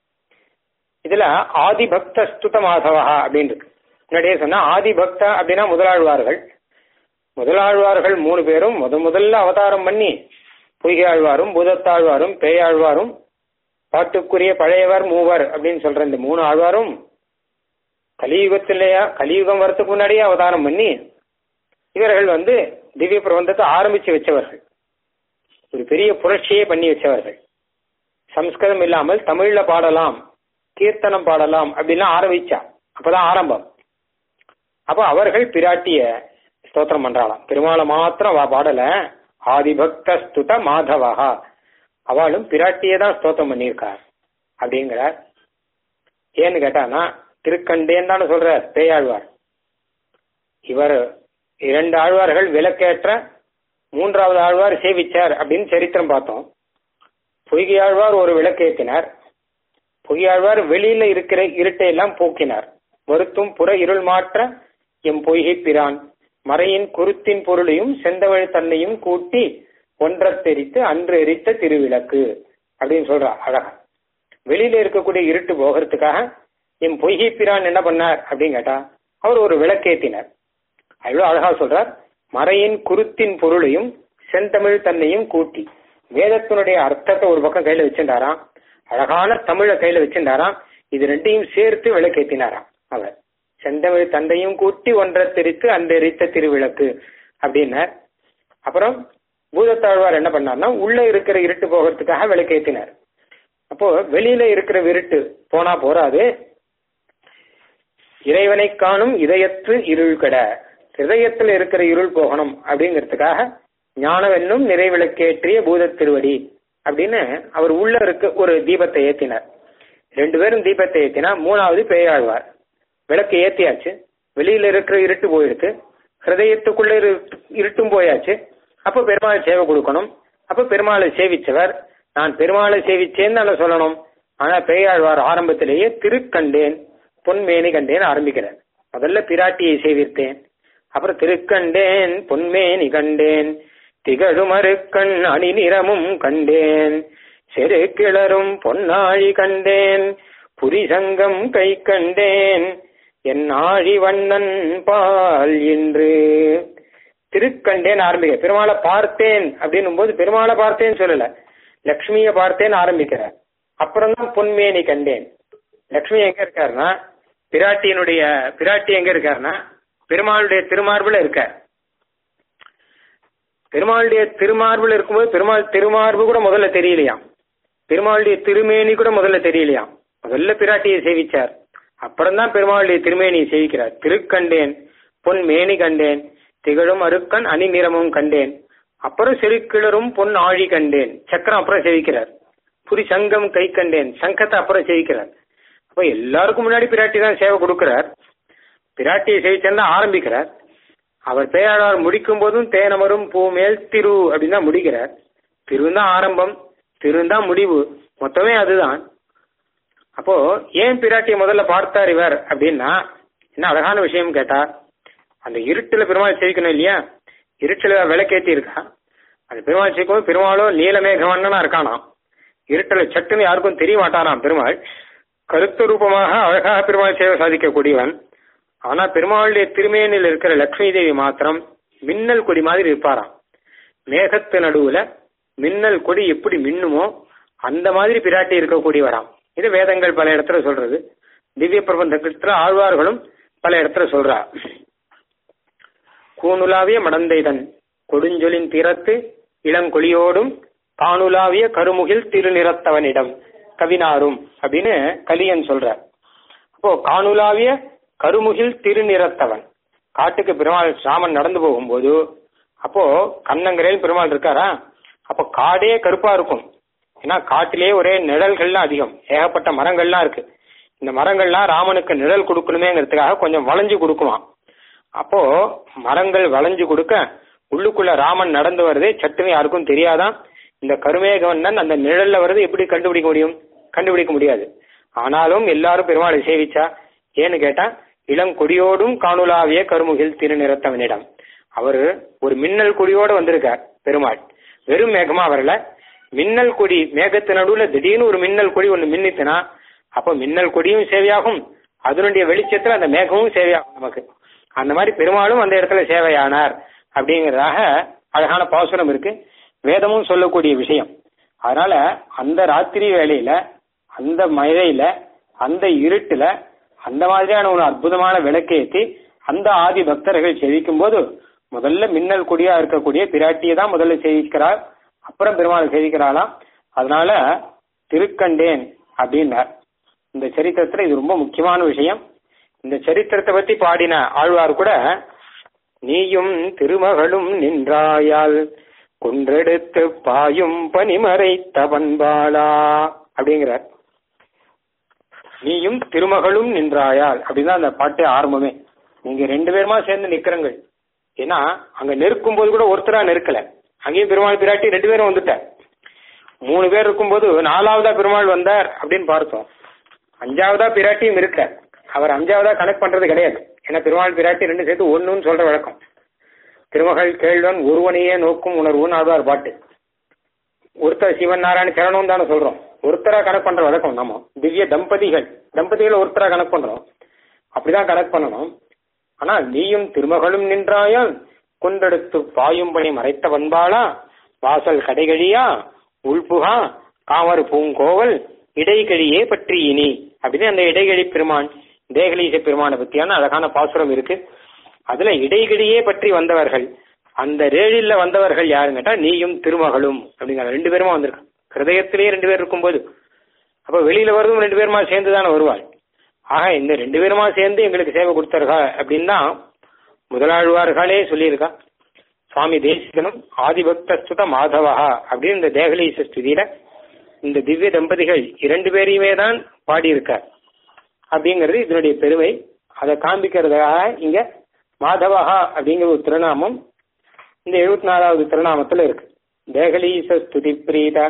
இதுல ஆதிபக்த ஸ்துத மாதவா அப்படின்னு இருக்கு முன்னாடியே சொன்னா ஆதிபக்த அப்படின்னா முதலாழ்வார்கள் முதலாழ்வார்கள் மூணு பேரும் முத முதல்ல அவதாரம் பண்ணி பொய்கையாழ்வாரும் பூதத்தாழ்வாரும் பேயாழ்வாரும் பாட்டுக்குரிய பழையவர் மூவர் அப்படின்னு சொல்ற இந்த மூணு ஆழ்வாரும் கலியுகத்திலேயா கலியுகம் வரத்துக்கு முன்னாடியே அவதாரம் பண்ணி இவர்கள் வந்து திவ்ய பிரபந்தத்தை ஆரம்பிச்சு வச்சவர்கள் ஒரு பெரிய புரட்சியே பண்ணி வச்சவர்கள் சம்ஸ்கிருதம் இல்லாமல் தமிழ்ல பாடலாம் கீர்த்தனம் பாடலாம் அப்படின்லாம் ஆரம்பிச்சா அப்பதான் ஆரம்பம் அப்போ அவர்கள் பிராட்டிய ஸ்தோத்திரம் பண்றாளாம் பெருமாளை மாத்திரம் அவ பாடல ஆதிபக்த ஸ்துத மாதவஹா அவளும் பிராட்டியே தான் ஸ்தோத்திரம் பண்ணியிருக்கார் அப்படிங்கிறார் ஏன்னு கேட்டானா திருக்கண்டேன் தானே சொல்ற பேயாழ்வார் இவர் இரண்டு ஆழ்வார்கள் விளக்கேற்ற மூன்றாவது ஆழ்வார் சேவிச்சார் அப்படின்னு சரித்திரம் பார்த்தோம் பொய்கை ஆழ்வார் ஒரு விளக்கேற்றினார் பொய்யாழ்வார் வெளியில இருக்கிற இருட்டை எல்லாம் போக்கினார் வருத்தும் புற இருள் மாற்ற எம் பொய்கை பிரான் மறையின் குருத்தின் பொருளையும் செந்தவழ் தன்னையும் கூட்டி ஒன்றத் தெரித்து அன்று எரித்த திருவிளக்கு அப்படின்னு சொல்றா அழகா வெளியில இருக்கக்கூடிய இருட்டு போகிறதுக்காக என் பொய்கை பிரான் என்ன பண்ணார் அப்படின்னு கேட்டா அவர் ஒரு விளக்கேத்தினார் அவ்வளவு அழகா சொல்றார் மறையின் குருத்தின் பொருளையும் செந்தமிழ் தன்னையும் கூட்டி வேதத்தினுடைய அர்த்தத்தை ஒரு பக்கம் கையில வச்சிருந்தாராம் அழகான தமிழ கையில வச்சிருந்தாராம் இது ரெண்டையும் சேர்த்து விளக்கேத்தினாராம் அவர் செந்தமிழ் தந்தையும் கூட்டி ஒன்றை தெரித்து அந்த எரித்த திருவிளக்கு அப்படின்னார் அப்புறம் பூதத்தாழ்வார் என்ன பண்ணார்னா உள்ள இருக்கிற இருட்டு போகிறதுக்காக விளக்கேத்தினார் அப்போ வெளியில இருக்கிற இருட்டு போனா போறாது இறைவனை காணும் இதயத்து இருள் கட இதயத்துல இருக்கிற இருள் போகணும் அப்படிங்கிறதுக்காக ஞானவென்னும் நிறைவிளக்கேற்றிய பூத திருவடி அப்படின்னு அவர் உள்ள இருக்க ஒரு தீபத்தை ஏத்தினார் ரெண்டு பேரும் தீபத்தை ஏத்தினா மூணாவது பேயாழ்வார் விளக்கு ஏத்தியாச்சு வெளியில இருக்கிற இருட்டு போயிடுச்சு ஹிருதயத்துக்குள்ள இருட்டும் போயாச்சு அப்ப பெருமாள் சேவை கொடுக்கணும் அப்ப பெருமாளை சேவிச்சவர் நான் பெருமாளை சேவிச்சேன்னு நான் சொல்லணும் ஆனா பேயாழ்வார் ஆரம்பத்திலேயே திருக்கண்டேன் பொன்மேனி கண்டேன் ஆரம்பிக்கிறார் முதல்ல பிராட்டியை சேவித்தேன் அப்புறம் திருக்கண்டேன் பொன்மேனி கண்டேன் திகழுமறுக்கண் அணி நிறமும் கண்டேன் செரு கிளரும் பொன்னாழி கண்டேன் புரிசங்கம் கை கண்டேன் என் ஆழி வண்ணன் பால் என்று திருக்கண்டேன் ஆரம்பிக்க பெருமாளை பார்த்தேன் அப்படின்னும் போது பெருமாளை பார்த்தேன்னு சொல்லல லக்ஷ்மியை பார்த்தேன்னு ஆரம்பிக்கிறார் அப்புறம் தான் பொன்மேனி கண்டேன் லக்ஷ்மி எங்க இருக்காருன்னா பிராட்டியினுடைய பிராட்டி எங்க இருக்காருன்னா பெருமாளுடைய திருமார்புல இருக்கார் பெருமாளுடைய திருமார்புல இருக்கும்போது பெருமாள் திருமார்பு கூட முதல்ல தெரியலையாம் பெருமாளுடைய திருமேனி கூட முதல்ல தெரியலையாம் முதல்ல பிராட்டியை சேவிச்சார் அப்புறம் தான் பெருமாளுடைய திருமேனியை சேவிக்கிறார் திருக்கண்டேன் பொன் மேனி கண்டேன் திகழும் அருக்கன் அணி நிறமும் கண்டேன் அப்புறம் செருக்கிளரும் பொன் ஆழி கண்டேன் சக்கரம் அப்புறம் சேவிக்கிறார் புரி சங்கம் கை கண்டேன் சங்கத்தை அப்புறம் சேவிக்கிறார் அப்ப எல்லாருக்கும் முன்னாடி பிராட்டி தான் சேவை கொடுக்கிறார் பிராட்டியை சேவிச்சா ஆரம்பிக்கிறார் அவர் பேயாளர் முடிக்கும் போதும் தேனமரும் பூ மேல் திரு அப்படின்னு தான் முடிக்கிறார் திரு தான் ஆரம்பம் திரு தான் முடிவு மொத்தமே அதுதான் அப்போ ஏன் பிராட்டியை முதல்ல பார்த்தார் இவர் அப்படின்னா என்ன அழகான விஷயம் கேட்டா அந்த இருட்டுல பெருமாள் சேவிக்கணும் இல்லையா இருட்டுல விளக்கேத்தி இருக்கா அந்த பெருமாள் சேவிக்கும் பெருமாளோ நீலமேகவண்ணனா இருக்கானாம் இருட்டுல சட்டுன்னு யாருக்கும் தெரிய மாட்டானாம் பெருமாள் கருத்து ரூபமாக அழகாக பெருமாள் சேவை சாதிக்கக்கூடியவன் ஆனா பெருமாளுடைய திருமேனில் இருக்கிற லட்சுமி தேவி மாத்திரம் மின்னல் கொடி மாதிரி இருப்பாராம் மேகத்து நடுவுல மின்னல் கொடி எப்படி மின்னுமோ அந்த மாதிரி பிராட்டி இருக்கக்கூடியவராம் இது வேதங்கள் பல இடத்துல சொல்றது திவ்ய பிரபந்தத்துல ஆழ்வார்களும் பல இடத்துல சொல்றா கூணுலாவிய மடந்தைதன் கொடுஞ்சொலின் திறத்து இளங்கொலியோடும் தானுலாவிய கருமுகில் திருநிறத்தவனிடம் கவினாரும் அப்படின்னு கலியன் சொல்றார் அப்போ காணுலாவிய கருமுகில் திருநிறத்தவன் காட்டுக்கு பெருமாள் ராமன் நடந்து போகும்போது அப்போ கண்ணங்கரையில் பெருமாள் இருக்காரா அப்போ காடே கருப்பா இருக்கும் ஏன்னா காட்டிலேயே ஒரே நிழல்கள்லாம் அதிகம் ஏகப்பட்ட மரங்கள்லாம் இருக்கு இந்த மரங்கள்லாம் ராமனுக்கு நிழல் கொடுக்கணுமேங்கிறதுக்காக கொஞ்சம் வளைஞ்சு கொடுக்குவான் அப்போ மரங்கள் வளைஞ்சு கொடுக்க உள்ளுக்குள்ள ராமன் நடந்து வருதே சட்டுன்னு யாருக்கும் தெரியாதான் இந்த கருமேகவண்ணன் அந்த நிழல்ல வருது எப்படி கண்டுபிடிக்க முடியும் கண்டுபிடிக்க முடியாது ஆனாலும் எல்லாரும் பெருமாளை சேவிச்சா ஏன்னு கேட்டா இளங்கொடியோடும் காணுலாவிய கருமுகில் திருநிறத்தவனிடம் அவர் ஒரு மின்னல் கொடியோட வந்திருக்கார் பெருமாள் வெறும் மேகமா வரல மின்னல் கொடி மேகத்து நடுவுல திடீர்னு ஒரு மின்னல் கொடி ஒண்ணு மின்னித்துனா அப்ப மின்னல் கொடியும் சேவையாகும் அதனுடைய வெளிச்சத்துல அந்த மேகமும் சேவையாகும் நமக்கு அந்த மாதிரி பெருமாளும் அந்த இடத்துல சேவையானார் அப்படிங்கறதாக அழகான பாசுரம் இருக்கு வேதமும் சொல்லக்கூடிய விஷயம் அதனால அந்த ராத்திரி வேளையில அந்த மழையில அந்த இருட்டுல அந்த மாதிரியான ஒரு அற்புதமான விளக்கேற்றி அந்த ஆதி பக்தர்கள் சேவிக்கும் போது முதல்ல மின்னல் கொடியா இருக்கக்கூடிய பிராட்டியை தான் முதல்ல சேவிக்கிறார் அப்புறம் பெருமாள் சேவிக்கிறாளாம் அதனால திருக்கண்டேன் அப்படின்னார் இந்த சரித்திரத்துல இது ரொம்ப முக்கியமான விஷயம் இந்த சரித்திரத்தை பத்தி பாடின ஆழ்வார் கூட நீயும் திருமகளும் நின்றாயால் குன்றெடுத்து பாயும் பனிமறை தவன்பாளா அப்படிங்கிறார் நீயும் திருமகளும் நின்றாயால் அப்படின்னு அந்த பாட்டு ஆரம்பமே நீங்க ரெண்டு பேருமா சேர்ந்து நிக்கிறங்கள் ஏன்னா அங்க நெருக்கும் போது கூட ஒருத்தரா நெருக்கல அங்கேயும் பெருமாள் பிராட்டி ரெண்டு பேரும் வந்துட்டார் மூணு பேர் இருக்கும்போது நாலாவதா பெருமாள் வந்தார் அப்படின்னு பார்த்தோம் அஞ்சாவதா பிராட்டியும் இருக்க அவர் அஞ்சாவதா கனெக்ட் பண்றது கிடையாது ஏன்னா பெருமாள் பிராட்டி ரெண்டு சேர்த்து ஒண்ணுன்னு சொல்ற வழக்கம் திருமகள் கேள்வன் ஒருவனையே நோக்கும் உணர்வுன்னு ஆழ்வார் பாட்டு ஒருத்தர் சிவன் நாராயண சரணம் தானே சொல்றோம் ஒருத்தரா கனெக்ட் பண்ற வழக்கம் நம்ம திவ்ய தம்பதிகள் தம்பதிகள் ஒருத்தரா கனெக்ட் பண்றோம் அப்படிதான் கனெக்ட் பண்ணணும் ஆனா நீயும் திருமகளும் நின்றாயால் கொண்டெடுத்து பாயும் பணி மறைத்த வன்பாளா வாசல் கடைகழியா உள்புகா காமர் பூங்கோவல் இடைகழியே பற்றி இனி அப்படின்னு அந்த இடைகழி பெருமான் தேகலீச பெருமானை பத்தியான அழகான பாசுரம் இருக்கு அதுல இடைகழியே பற்றி வந்தவர்கள் அந்த ரேழில வந்தவர்கள் யாருன்னு கேட்டா நீயும் திருமகளும் அப்படிங்கிற ரெண்டு பேருமா வந்திருக்காங்க ஹிருதயத்திலேயே ரெண்டு பேர் இருக்கும்போது அப்ப வெளியில வரதும் ரெண்டு பேருமா சேர்ந்து தானே வருவாள் ஆக இந்த ரெண்டு பேருமா சேர்ந்து எங்களுக்கு சேவை கொடுத்தார்கள் அப்படின்னா முதலாழ்வார்களே சொல்லியிருக்கா சுவாமி தேசிகனும் ஆதிபக்த மாதவா அப்படின்னு இந்த தேகலீச ஸ்துதியில இந்த திவ்ய தம்பதிகள் இரண்டு பேரையுமே தான் பாடியிருக்கார் அப்படிங்கிறது இதனுடைய பெருமை அதை காண்பிக்கிறதுக்காக இங்க மாதவஹா அப்படிங்கிற ஒரு திருநாமம் இந்த எழுபத்தி நாலாவது திருநாமத்துல இருக்கு தேகலீச ஸ்துதி பிரீத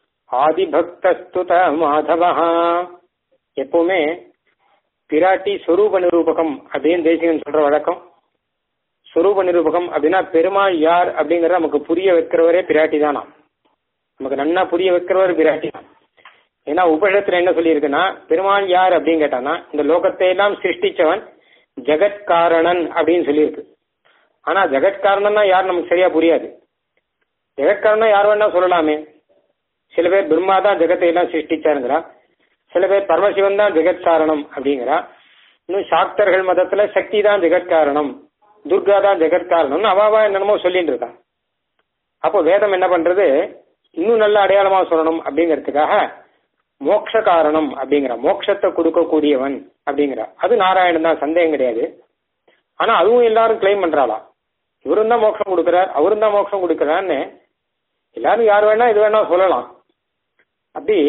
ஆதிபக்தஸ்துத மாதவஹா எப்பவுமே பிராட்டி சொரூப நிரூபகம் அப்படின்னு தேசிகன் சொல்ற வழக்கம் சொரூப நிரூபகம் அப்படின்னா பெருமாள் யார் அப்படிங்கறத நமக்கு புரிய வைக்கிறவரே பிராட்டி தானா நமக்கு நன்னா புரிய வைக்கிறவர் பிராட்டி தான் ஏன்னா உபநிஷத்துல என்ன சொல்லியிருக்குன்னா பெருமாள் யார் அப்படின்னு கேட்டானா இந்த லோகத்தை எல்லாம் சிருஷ்டிச்சவன் ஜெகத்காரணன் அப்படின்னு சொல்லியிருக்கு ஆனா ஜெகத்காரணன்னா யார் நமக்கு சரியா புரியாது ஜெகத்காரணம் யார் வேணா சொல்லலாமே சில பேர் பிரம்மா தான் ஜெகத்தை எல்லாம் சிருஷ்டிச்சாருங்கிறா சில பேர் பரமசிவன் தான் ஜெகத்காரணம் அப்படிங்கிறா இன்னும் சாக்தர்கள் மதத்துல சக்தி தான் ஜெகத்காரணம் துர்கா தான் ஜெகத்காரணம்னு அவாவா என்னென்னமோ சொல்லிட்டு இருக்கா அப்போ வேதம் என்ன பண்றது இன்னும் நல்ல அடையாளமா சொல்லணும் அப்படிங்கிறதுக்காக மோட்ச காரணம் அப்படிங்கிற மோட்சத்தை கொடுக்கக்கூடியவன் அப்படிங்கிற அது நாராயணன் தான் சந்தேகம் கிடையாது ஆனா அதுவும் எல்லாரும் கிளைம் பண்றாளா இவரும் தான் மோட்சம் கொடுக்கிறார் அவரும் தான் மோட்சம் கொடுக்கிறான்னு எல்லாரும் யார் வேணா இது வேணா சொல்லலாம் அப்படி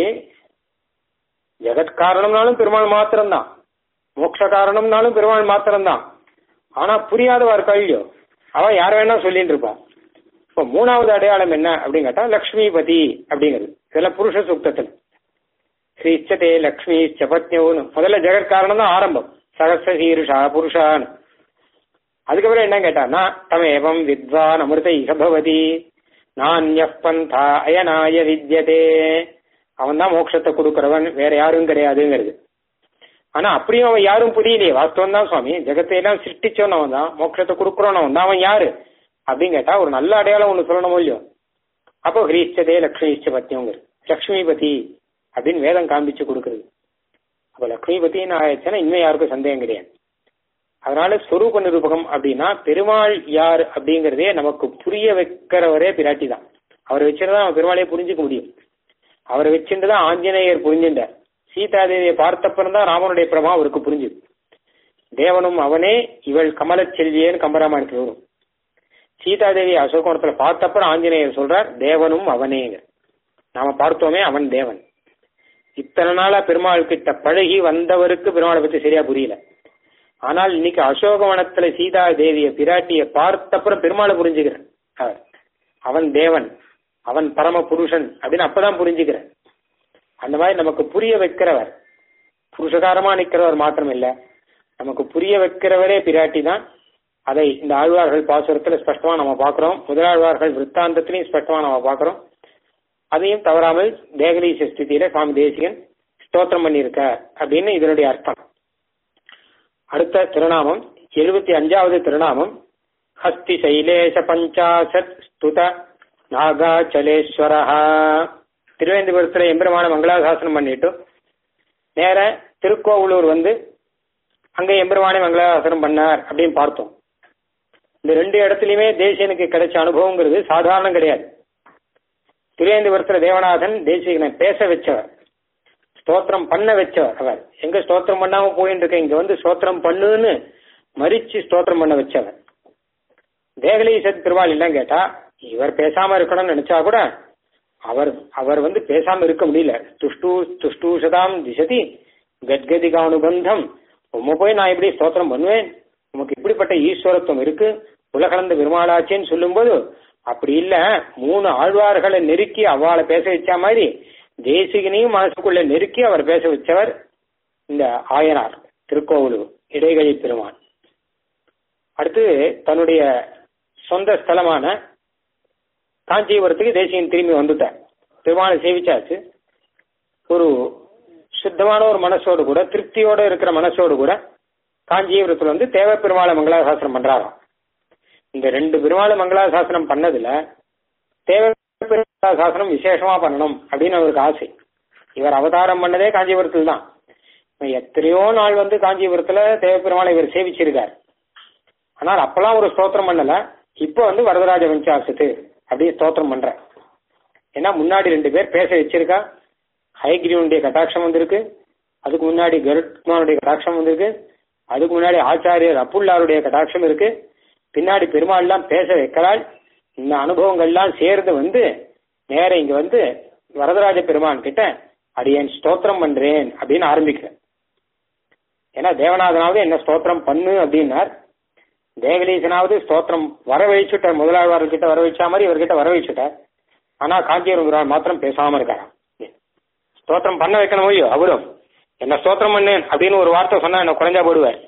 ஜெகத் காரணம்னாலும் பெருமாள் மாத்திரம்தான் மோட்ச காரணம்னாலும் பெருமாள் மாத்திரம்தான் ஆனா புரியாதவா இருக்கா இல்லையோ அவ யார் வேணா சொல்லிட்டு இருப்பான் இப்ப மூணாவது அடையாளம் என்ன அப்படின்னு கேட்டா லக்ஷ்மிபதி அப்படிங்கிறது இதெல்லாம் புருஷ சுத்தத்தில் ஸ்ரீச்சதே லக்ஷ்மி சபத்யோன்னு முதல்ல ஜெகத் காரணம் தான் ஆரம்பம் சகச சீருஷா புருஷான்னு அதுக்கப்புறம் என்ன கேட்டான்னா தமேவம் வித்வான் அமிர்த இகபவதி நானிய பந்தா அயனாய வித்யதே அவன் தான் மோட்சத்தை கொடுக்கிறவன் வேற யாரும் கிடையாதுங்கிறது ஆனா அப்படியும் அவன் யாரும் புரியலையே வாஸ்தவம் தான் சுவாமி ஜெகத்தை எல்லாம் சிருஷ்டிச்சவன் அவன் தான் மோட்சத்தை கொடுக்குறவன் அவன் தான் அவன் யாரு அப்படின்னு கேட்டா ஒரு நல்ல அடையாளம் ஒண்ணு சொல்லணும் இல்லையோ அப்போ ஹ்ரீச்சதே லக்ஷ்மிச்ச பத்தியங்கிறது லக்ஷ்மிபதி அப்படின்னு வேதம் காண்பிச்சு கொடுக்குறது அப்ப லக்ஷ்மிபதினு ஆயிடுச்சுன்னா இன்னும் யாருக்கும் சந்தேகம் கிடையாது அதனால ஸ்வரூப நிரூபகம் அப்படின்னா பெருமாள் யார் அப்படிங்கறதே நமக்கு புரிய வைக்கிறவரே பிராட்டி தான் அவரை வச்சுதான் நம்ம பெருமாளையே புரிஞ்சுக்க முடியும் அவரை வச்சுட்டு தான் ஆஞ்சநேயர் புரிஞ்சுட்டார் சீதாதேவியை பார்த்தப்பறம் தான் ராமனுடைய பிரமா அவருக்கு புரிஞ்சுது தேவனும் அவனே இவள் கமல செல்வியேன்னு கம்பராமாயணத்தில் வரும் சீதாதேவி அசோகவனத்துல பார்த்தப்பறம் ஆஞ்சநேயர் சொல்றார் தேவனும் அவனேங்க நாம பார்த்தோமே அவன் தேவன் இத்தனை நாளா பெருமாள் கிட்ட பழகி வந்தவருக்கு பெருமாளை பத்தி சரியா புரியல ஆனால் இன்னைக்கு அசோகவனத்துல சீதா தேவிய பிராட்டிய பார்த்தப்புறம் பெருமாளை புரிஞ்சுக்கிறேன் அவர் அவன் தேவன் அவன் பரம புருஷன் அப்படின்னு அப்பதான் புரிஞ்சுக்கிறேன் அந்த மாதிரி நமக்கு புரிய வைக்கிறவர் புருஷகாரமா நிக்கிறவர் மாத்திரம் இல்ல நமக்கு புரிய வைக்கிறவரே பிராட்டி தான் அதை இந்த ஆழ்வார்கள் பாசுரத்துல ஸ்பஷ்டமா நம்ம பாக்குறோம் முதலாழ்வார்கள் விற்த்தாந்தத்திலையும் ஸ்பஷ்டமா நம்ம பாக்குறோம் அதையும் தவறாமல் தேகலீச ஸ்திதியில சுவாமி தேசிகன் ஸ்தோத்திரம் பண்ணியிருக்க அப்படின்னு இதனுடைய அர்த்தம் அடுத்த திருநாமம் எழுபத்தி அஞ்சாவது திருநாமம் ஹஸ்தி சைலேஷ பஞ்சாசத் ஸ்துத நாகாச்சலேஸ்வரஹா திருவேந்திபுரத்துல எம்பெருமான மங்களாசாசனம் பண்ணிட்டு நேர திருக்கோவலூர் வந்து அங்க எம்பெருமானை மங்களாசாசனம் பண்ணார் அப்படின்னு பார்த்தோம் இந்த ரெண்டு இடத்துலயுமே தேசியனுக்கு கிடைச்ச அனுபவங்கிறது சாதாரணம் கிடையாது திருவேந்திபுரத்துல தேவநாதன் தேசிகனை பேச வச்சவர் ஸ்தோத்திரம் பண்ண வச்சவர் அவர் எங்க ஸ்தோத்திரம் பண்ணாம போயிட்டு இருக்க இங்க வந்து ஸ்தோத்திரம் பண்ணுன்னு மறிச்சு ஸ்தோத்திரம் பண்ண வச்சவர் தேகலீசத் திருவாள் இல்லைன்னு கேட்டா இவர் பேசாம இருக்கணும்னு நினைச்சா கூட அவர் அவர் வந்து பேசாம இருக்க முடியல துஷ்டு துஷ்டூஷதாம் திசதி கத்கதிக அனுபந்தம் உம்ம போய் நான் எப்படி ஸ்தோத்திரம் பண்ணுவேன் உமக்கு இப்படிப்பட்ட ஈஸ்வரத்துவம் இருக்கு உலகளந்த பெருமாளாச்சேன்னு சொல்லும்போது அப்படி இல்ல மூணு ஆழ்வார்களை நெருக்கி அவளை பேச வச்ச மாதிரி தேசிகனையும் மனசுக்குள்ள நெருக்கி அவர் பேச வச்சவர் இந்த ஆயனார் திருக்கோவிலூர் இடைகழி பெருமான் அடுத்து தன்னுடைய சொந்த ஸ்தலமான காஞ்சிபுரத்துக்கு தேசியன் திரும்பி வந்துட்டார் பெருமாளை சேவிச்சாச்சு ஒரு சுத்தமான ஒரு மனசோடு கூட திருப்தியோட இருக்கிற மனசோடு கூட காஞ்சிபுரத்துல வந்து தேவ பெருமாளை மங்களாசாசனம் பண்றாராம் இந்த ரெண்டு பெருமாளை மங்களாசாசனம் பண்ணதுல தேவ பெருமாளாசாசனம் விசேஷமா பண்ணணும் அப்படின்னு அவருக்கு ஆசை இவர் அவதாரம் பண்ணதே காஞ்சிபுரத்தில் தான் எத்தனையோ நாள் வந்து காஞ்சிபுரத்துல தேவ பெருமாளை இவர் சேவிச்சிருக்கார் ஆனால் அப்பெல்லாம் ஒரு ஸ்தோத்திரம் பண்ணல இப்ப வந்து வரதராஜ வஞ்சாசத்து அப்படியே ஸ்தோத்திரம் பண்ற ஏன்னா முன்னாடி ரெண்டு பேர் பேச வச்சிருக்கா ஹைகிரிவனுடைய கட்டாட்சம் வந்திருக்கு அதுக்கு முன்னாடி கருட்மானுடைய கட்டாட்சம் வந்திருக்கு அதுக்கு முன்னாடி ஆச்சாரியர் அப்புல்லாருடைய கட்டாட்சம் இருக்கு பின்னாடி பெருமாள்லாம் பேச வைக்கிறாள் இந்த அனுபவங்கள்லாம் சேர்ந்து வந்து நேர இங்க வந்து வரதராஜ பெருமான் கிட்ட அடியேன் ஸ்தோத்திரம் பண்றேன் அப்படின்னு ஆரம்பிக்கிறேன் ஏன்னா தேவநாதனாவது என்ன ஸ்தோத்திரம் பண்ணு அப்படின்னார் தேவலீசனாவது ஸ்தோத்திரம் வரவழைச்சுட்டார் முதலாளர்கிட்ட வரவழைச்சா மாதிரி இவர்கிட்ட வரவழைச்சுட்டார் ஆனா காஞ்சிபுரம் மாத்திரம் பேசாம இருக்காராம் ஸ்தோத்திரம் பண்ண வைக்கணும் இல்லையோ அவரும் என்ன ஸ்தோத்திரம் பண்ணேன் அப்படின்னு ஒரு வார்த்தை சொன்னா என்ன குறைஞ்சா போடுவார்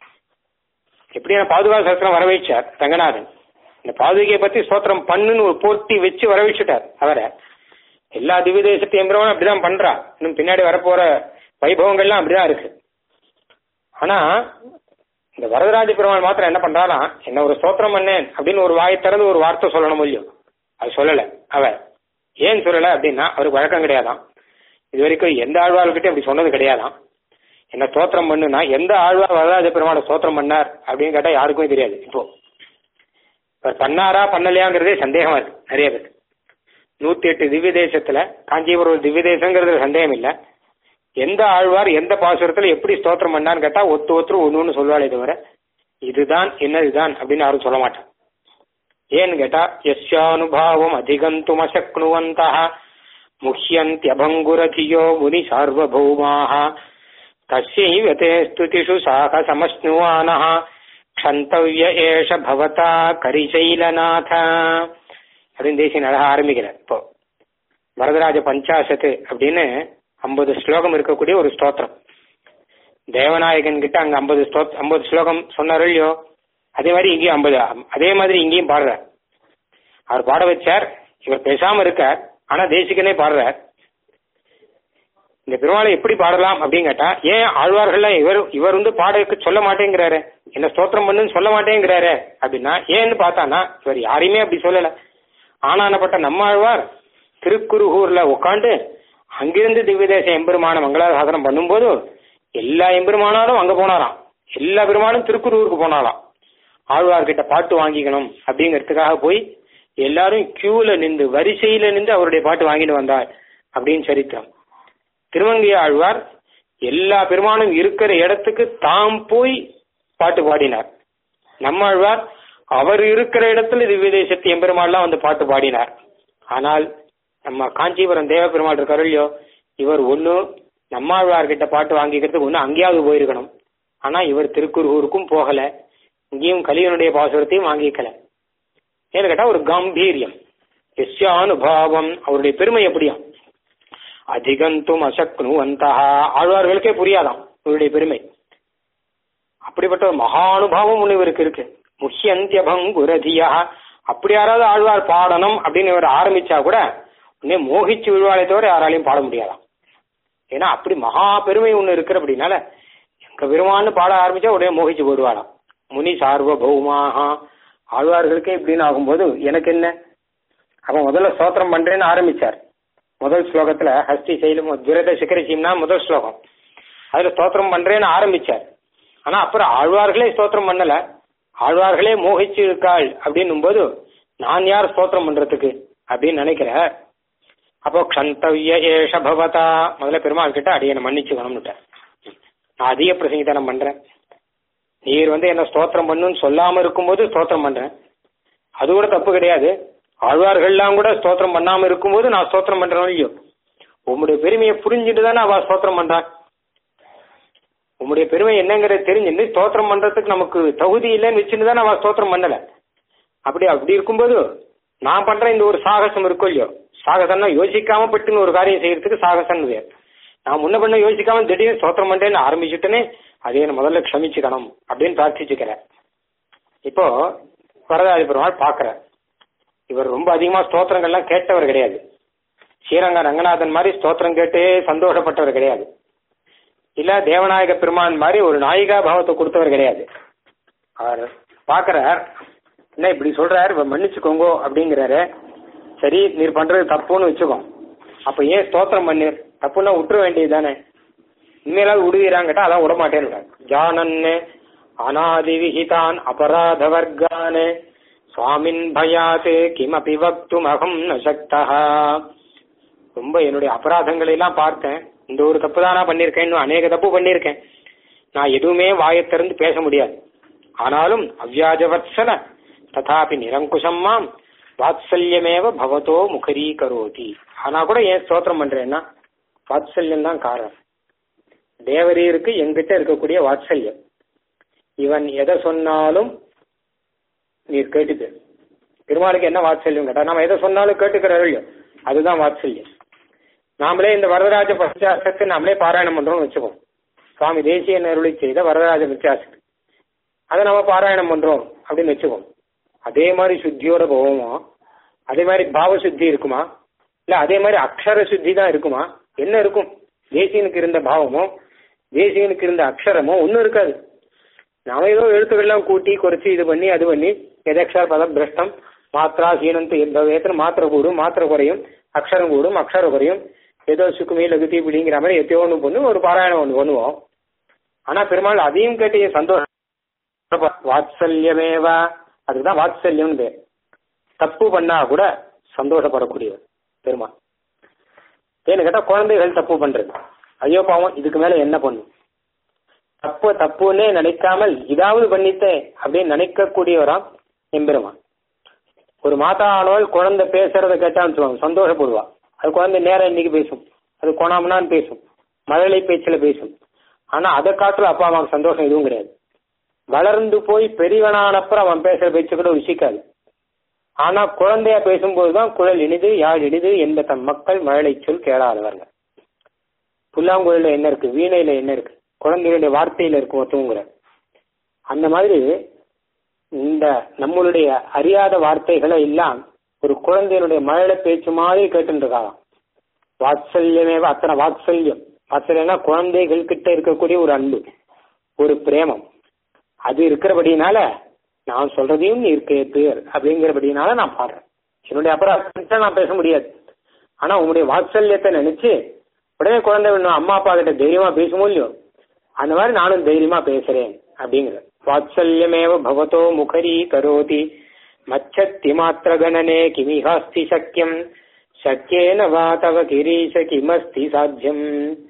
எப்படி பாதுகாப்பு சத்திரம் வரவழைச்சார் ரங்கநாதன் இந்த பாதுகையை பத்தி ஸ்தோத்திரம் பண்ணுன்னு ஒரு போட்டி வச்சு வரவழைச்சுட்டார் அவரை எல்லா திவ்ய தேசத்து எம்பரவனும் அப்படிதான் பண்றா இன்னும் பின்னாடி வரப்போற வைபவங்கள்லாம் அப்படிதான் இருக்கு ஆனா இந்த வரதராஜ பெருமாள் மாத்திரம் என்ன பண்றாரா என்ன ஒரு ஸ்தோத்திரம் பண்ணேன் அப்படின்னு ஒரு வாய் திறந்து ஒரு வார்த்தை சொல்லணும் இல்லையோ அது சொல்லல அவர் ஏன் சொல்லல அப்படின்னா அவருக்கு வழக்கம் கிடையாதான் இது வரைக்கும் எந்த ஆழ்வார்கிட்டயும் அப்படி சொன்னது கிடையாதான் என்ன ஸ்தோத்திரம் பண்ணுனா எந்த ஆழ்வார் வரதராஜ பெருமாளை ஸ்தோத்திரம் பண்ணார் அப்படின்னு கேட்டா யாருக்குமே தெரியாது இப்போ அவர் பண்ணாரா பண்ணலையாங்கிறதே சந்தேகமா இருக்கு நிறைய பேர் நூத்தி எட்டு திவ்ய தேசத்துல காஞ்சிபுரம் திவ்ய தேசங்கிறது சந்தேகம் இல்லை எந்த ஆழ்வார் எந்த பாசுரத்துல எப்படி ஸ்தோத்திரம் பண்ணான்னு கேட்டா ஒத்து ஒத்துரு ஒன்னு ஒன்று சொல்வாளே தவிர இதுதான் என்னதுதான் அப்படின்னு யாரும் சொல்ல மாட்டான் ஏன்னு கேட்டா எஸ்யானுபாவம் அதிகந்தும் அசக்னுவந்தா முஹ்யந்தியபங்குரதியோ முனி சார்வபௌமாக தஸ்யைவ தே ஸ்துதிஷு சாக சமஸ்னுவானः க்ஷந்தவ்ய ஏஷ பவதா கரிசைலநாத அப்படின்னு தேசிய அழகா ஆரம்பிக்கிறார் இப்போ வரதராஜ பஞ்சாசத்து அப்படின்னு ஐம்பது ஸ்லோகம் இருக்கக்கூடிய ஒரு ஸ்தோத்திரம் தேவநாயகன் கிட்ட அங்க ஐம்பது ஸ்தோத் ஐம்பது ஸ்லோகம் சொன்னார் இல்லையோ அதே மாதிரி இங்கேயும் ஐம்பது அதே மாதிரி இங்கேயும் பாடுறார் அவர் பாட வச்சார் இவர் பேசாம இருக்கார் ஆனா தேசிகனே பாடுறார் இந்த பெருமாளை எப்படி பாடலாம் அப்படின்னு கேட்டா ஏன் ஆழ்வார்கள் இவர் இவர் வந்து பாடக்கு சொல்ல மாட்டேங்கிறாரு என்ன ஸ்தோத்திரம் பண்ணுன்னு சொல்ல மாட்டேங்கிறாரு அப்படின்னா ஏன்னு பார்த்தானா இவர் யாரையுமே அப்படி சொல்லல ஆனானப்பட்ட நம்ம ஆழ்வார் திருக்குறுகூர்ல உட்காந்து அங்கிருந்து திவ்யதேச எம்பெருமான மங்களாசாசனம் பண்ணும்போது எல்லா எம்பெருமானாலும் அங்க போனாராம் எல்லா பெருமானும் திருக்குறூருக்கு போனாலாம் ஆழ்வார்கிட்ட பாட்டு வாங்கிக்கணும் அப்படிங்கிறதுக்காக போய் எல்லாரும் கியூல நின்று வரிசையில நின்று அவருடைய பாட்டு வாங்கிட்டு வந்தார் அப்படின்னு சரித்திரம் திருமங்கை ஆழ்வார் எல்லா பெருமானும் இருக்கிற இடத்துக்கு தாம் போய் பாட்டு பாடினார் நம்ம ஆழ்வார் அவர் இருக்கிற இடத்துல திவ்ய தேசத்து எம்பெருமாள்லாம் வந்து பாட்டு பாடினார் ஆனால் நம்ம காஞ்சிபுரம் தேவ பெருமாள் இருக்காரு இல்லையோ இவர் ஒண்ணு நம்மாழ்வார்கிட்ட பாட்டு வாங்கிக்கிறதுக்கு ஒண்ணு அங்கேயாவது போயிருக்கணும் ஆனா இவர் திருக்குறுகூருக்கும் போகல இங்கேயும் கலியனுடைய பாசுரத்தையும் வாங்கிக்கல ஏன்னு கேட்டா ஒரு கம்பீரியம் எஸ்யானுபாவம் அவருடைய பெருமை எப்படியும் அதிகந்தும் அசக்னுவந்தா ஆழ்வார்களுக்கே புரியாதாம் இவருடைய பெருமை அப்படிப்பட்ட ஒரு மகானுபாவம் ஒண்ணு இவருக்கு இருக்கு முக்கியந்தியபங்குரதியா அப்படி யாராவது ஆழ்வார் பாடணும் அப்படின்னு இவர் ஆரம்பிச்சா கூட உடனே மோகிச்சு விழுவாளே தவிர யாராலையும் பாட முடியாதாம் ஏன்னா அப்படி மகா பெருமை ஒண்ணு இருக்கிற அப்படின்னால எங்க பெருமான்னு பாட ஆரம்பிச்சா உடனே மோகிச்சு போடுவாளாம் முனி சார்வபௌமாக ஆழ்வார்களுக்கே இப்படின்னு ஆகும்போது எனக்கு என்ன அப்ப முதல்ல ஸ்தோத்திரம் பண்றேன்னு ஆரம்பிச்சார் முதல் ஸ்லோகத்துல ஹஸ்தி சைலம் துரத சிகரிசிம்னா முதல் ஸ்லோகம் அதுல ஸ்தோத்திரம் பண்றேன்னு ஆரம்பிச்சார் ஆனா அப்புறம் ஆழ்வார்களே ஸ்தோத்திரம் பண்ணல ஆழ்வார்களே மோகிச்சு இருக்காள் அப்படின்னும் போது நான் யார் ஸ்தோத்திரம் பண்றதுக்கு அப்படின்னு நினைக்கிற அப்போ க்ஷந்தவ்ய ஏஷ பவதா முதல்ல பெருமாள் கிட்ட அடியனை மன்னிச்சுக்கணும்னுட்டேன் நான் அதிக பிரசங்கிதானம் பண்றேன் நீர் வந்து என்ன ஸ்தோத்திரம் பண்ணுன்னு சொல்லாம இருக்கும்போது ஸ்தோத்திரம் பண்றேன் அது கூட தப்பு கிடையாது ஆழ்வார்கள்லாம் கூட ஸ்தோத்திரம் பண்ணாம இருக்கும்போது நான் ஸ்தோத்திரம் பண்றேன் இல்லையோ உம்முடைய பெருமையை புரிஞ்சுட்டு தானே அவ ஸ்தோத்திரம் பண்றான் உம்முடைய பெருமை என்னங்கிறது தெரிஞ்சுட்டு ஸ்தோத்திரம் பண்றதுக்கு நமக்கு தகுதி இல்லைன்னு வச்சுட்டு தானே அவ ஸ்தோத்திரம் பண்ணல அப்படி அப்படி இருக்கும்போது நான் பண்ற இந்த ஒரு சாகசம் இருக்கும் இல்லையோ சாகசம்னா யோசிக்காம பட்டுன்னு ஒரு காரியம் செய்யறதுக்கு சாகசம் பேர் நான் முன்ன பண்ண யோசிக்காம திடீர்னு ஸ்தோத்திரம் பண்றேன்னு ஆரம்பிச்சுட்டேனே அதே நான் முதல்ல க்ஷமிச்சுக்கணும் அப்படின்னு பிரார்த்திச்சுக்கிறேன் இப்போ வரதாதி பெருமாள் பாக்குறார் இவர் ரொம்ப அதிகமா ஸ்தோத்திரங்கள்லாம் கேட்டவர் கிடையாது ஸ்ரீரங்க ரங்கநாதன் மாதிரி ஸ்தோத்திரம் கேட்டே சந்தோஷப்பட்டவர் கிடையாது இல்ல தேவநாயக பெருமான் மாதிரி ஒரு நாயிகா பாவத்தை கொடுத்தவர் கிடையாது அவர் பாக்குறார் என்ன இப்படி சொல்றாரு இவர் மன்னிச்சுக்கோங்கோ அப்படிங்கிறாரு சரி நீர் பண்றது தப்புன்னு வச்சுக்கோ அப்ப ஏன் ஸ்தோத்திரம் பண்ணீர் தப்புன்னா விட்டுற வேண்டியது தானே இனிமேலாவது விடுவீரான்னு கேட்டா அதான் விட மாட்டேன்னு ஜானன்னு அநாதி விஹிதான் அபராத வர்க்கான் சுவாமின் பயாத் கிமபி வக்தும் அகம் ந சக்தா ரொம்ப என்னுடைய அபராதங்களை எல்லாம் பார்த்தேன் இந்த ஒரு தப்பு தான் நான் பண்ணியிருக்கேன் இன்னும் அநேக தப்பு பண்ணியிருக்கேன் நான் எதுவுமே வாயை திறந்து பேச முடியாது ஆனாலும் அவ்யாஜவத்சல ததாபி நிரங்குஷம் மாம் வாத்சல்யமேவ பவதோ முகரீகரோதி ஆனா கூட ஏன் ஸ்தோத்திரம் பண்றேன்னா வாத்சல்யம் தான் காரணம் தேவரீருக்கு எங்கிட்ட இருக்கக்கூடிய வாத்சல்யம் இவன் எதை சொன்னாலும் நீர் கேட்டுக்கு பெருமாளுக்கு என்ன வாத்சல்யம் கேட்டா நம்ம எதை சொன்னாலும் கேட்டுக்கிறாரு அதுதான் வாத்சல்யம் நாமளே இந்த வரதராஜ பஞ்சாசத்தை நாமளே பாராயணம் பண்றோம்னு வச்சுக்கோம் சுவாமி தேசிய நருளி செய்த வரதராஜ பஞ்சாசத்து அதை நம்ம பாராயணம் பண்றோம் அப்படின்னு வச்சுக்கோம் அதே மாதிரி சுத்தியோட போவோமா அதே மாதிரி பாவ சுத்தி இருக்குமா இல்ல அதே மாதிரி அக்ஷர சுத்தி தான் இருக்குமா என்ன இருக்கும் தேசியனுக்கு இருந்த பாவமோ தேசியனுக்கு இருந்த அக்ஷரமோ ஒன்றும் இருக்காது நாம ஏதோ எழுத்துக்கள்லாம் கூட்டி குறைச்சி இது பண்ணி அது பண்ணி எதக்ஷர பதம் பிரஷ்டம் மாத்திரா சீனந்து எத்தனை மாத்திரை கூடும் மாத்திரை குறையும் அக்ஷரம் கூடும் அக்ஷரம் குறையும் ஏதோ சுக்குமி லகுதி இப்படிங்கிற மாதிரி எத்தையோ ஒன்று பண்ணி ஒரு பாராயணம் ஒன்று பண்ணுவோம் ஆனா பெருமாள் அதையும் கேட்டு சந்தோஷம் வாத்சல்யமேவா அதுக்குதான் வாத்சல்யம்னு பேர் தப்பு பண்ணா கூட சந்தோஷப்படக்கூடியவர் பெருமாள் ஏன்னு கேட்டா குழந்தைகள் தப்பு பண்றது ஐயோ பாவம் இதுக்கு மேல என்ன பண்ணும் தப்பு தப்புன்னே நினைக்காமல் இதாவது பண்ணித்தேன் அப்படின்னு நினைக்கக்கூடியவராம் எம்பெருமான் ஒரு மாதா ஆனவள் குழந்தை பேசுறத கேட்டான்னு சொல்லுவாங்க சந்தோஷப்படுவா அது குழந்தை நேரம் இன்னைக்கு பேசும் அது கொணாமனான்னு பேசும் மழலை பேச்சில் பேசும் ஆனா அதை காட்டுல அப்பா அம்மாவுக்கு சந்தோஷம் எதுவும் கிடையாது வளர்ந்து போய் பெரியவனானப்புறம் அவன் பேசுற பேச்சு கூட ருசிக்காது ஆனா குழந்தையா பேசும்போதுதான் குழல் இனிது யாழ் இனிது எந்த தம் மக்கள் மழலை சொல் கேளாதவர்கள் புல்லாங்குழல என்ன இருக்கு வீணையில என்ன இருக்கு குழந்தைகளுடைய வார்த்தையில இருக்கு ஒருத்தவங்கிற அந்த மாதிரி இந்த நம்மளுடைய அறியாத வார்த்தைகளை எல்லாம் ஒரு குழந்தையினுடைய மழலை பேச்சு மாதிரி கேட்டுருக்காங்க வாத்சல்யமே அத்தனை வாத்சல்யம் வாத்சல்யம்னா குழந்தைகள் கிட்ட இருக்கக்கூடிய ஒரு அன்பு ஒரு பிரேமம் அது இருக்கிறபடினால நான் சொல்றதையும் நீ கேட்டு அப்படிங்கிறபடினால நான் பாடுறேன் என்னுடைய அபராதத்தை நான் பேச முடியாது ஆனா உங்களுடைய வாத்சல்யத்தை நினைச்சு உடனே குழந்தை வேணும் அம்மா அப்பா கிட்ட தைரியமா பேசுமோ இல்லையோ அந்த மாதிரி நானும் தைரியமா பேசுறேன் அப்படிங்கிற வாத்சல்யமேவ பவதோ முகரி கரோதி மச்சத்தி மாத்திர கணனே கிமிஹாஸ்தி சக்கியம் சக்கியேன வா தவ கிரீஷ கிமஸ்தி சாத்தியம்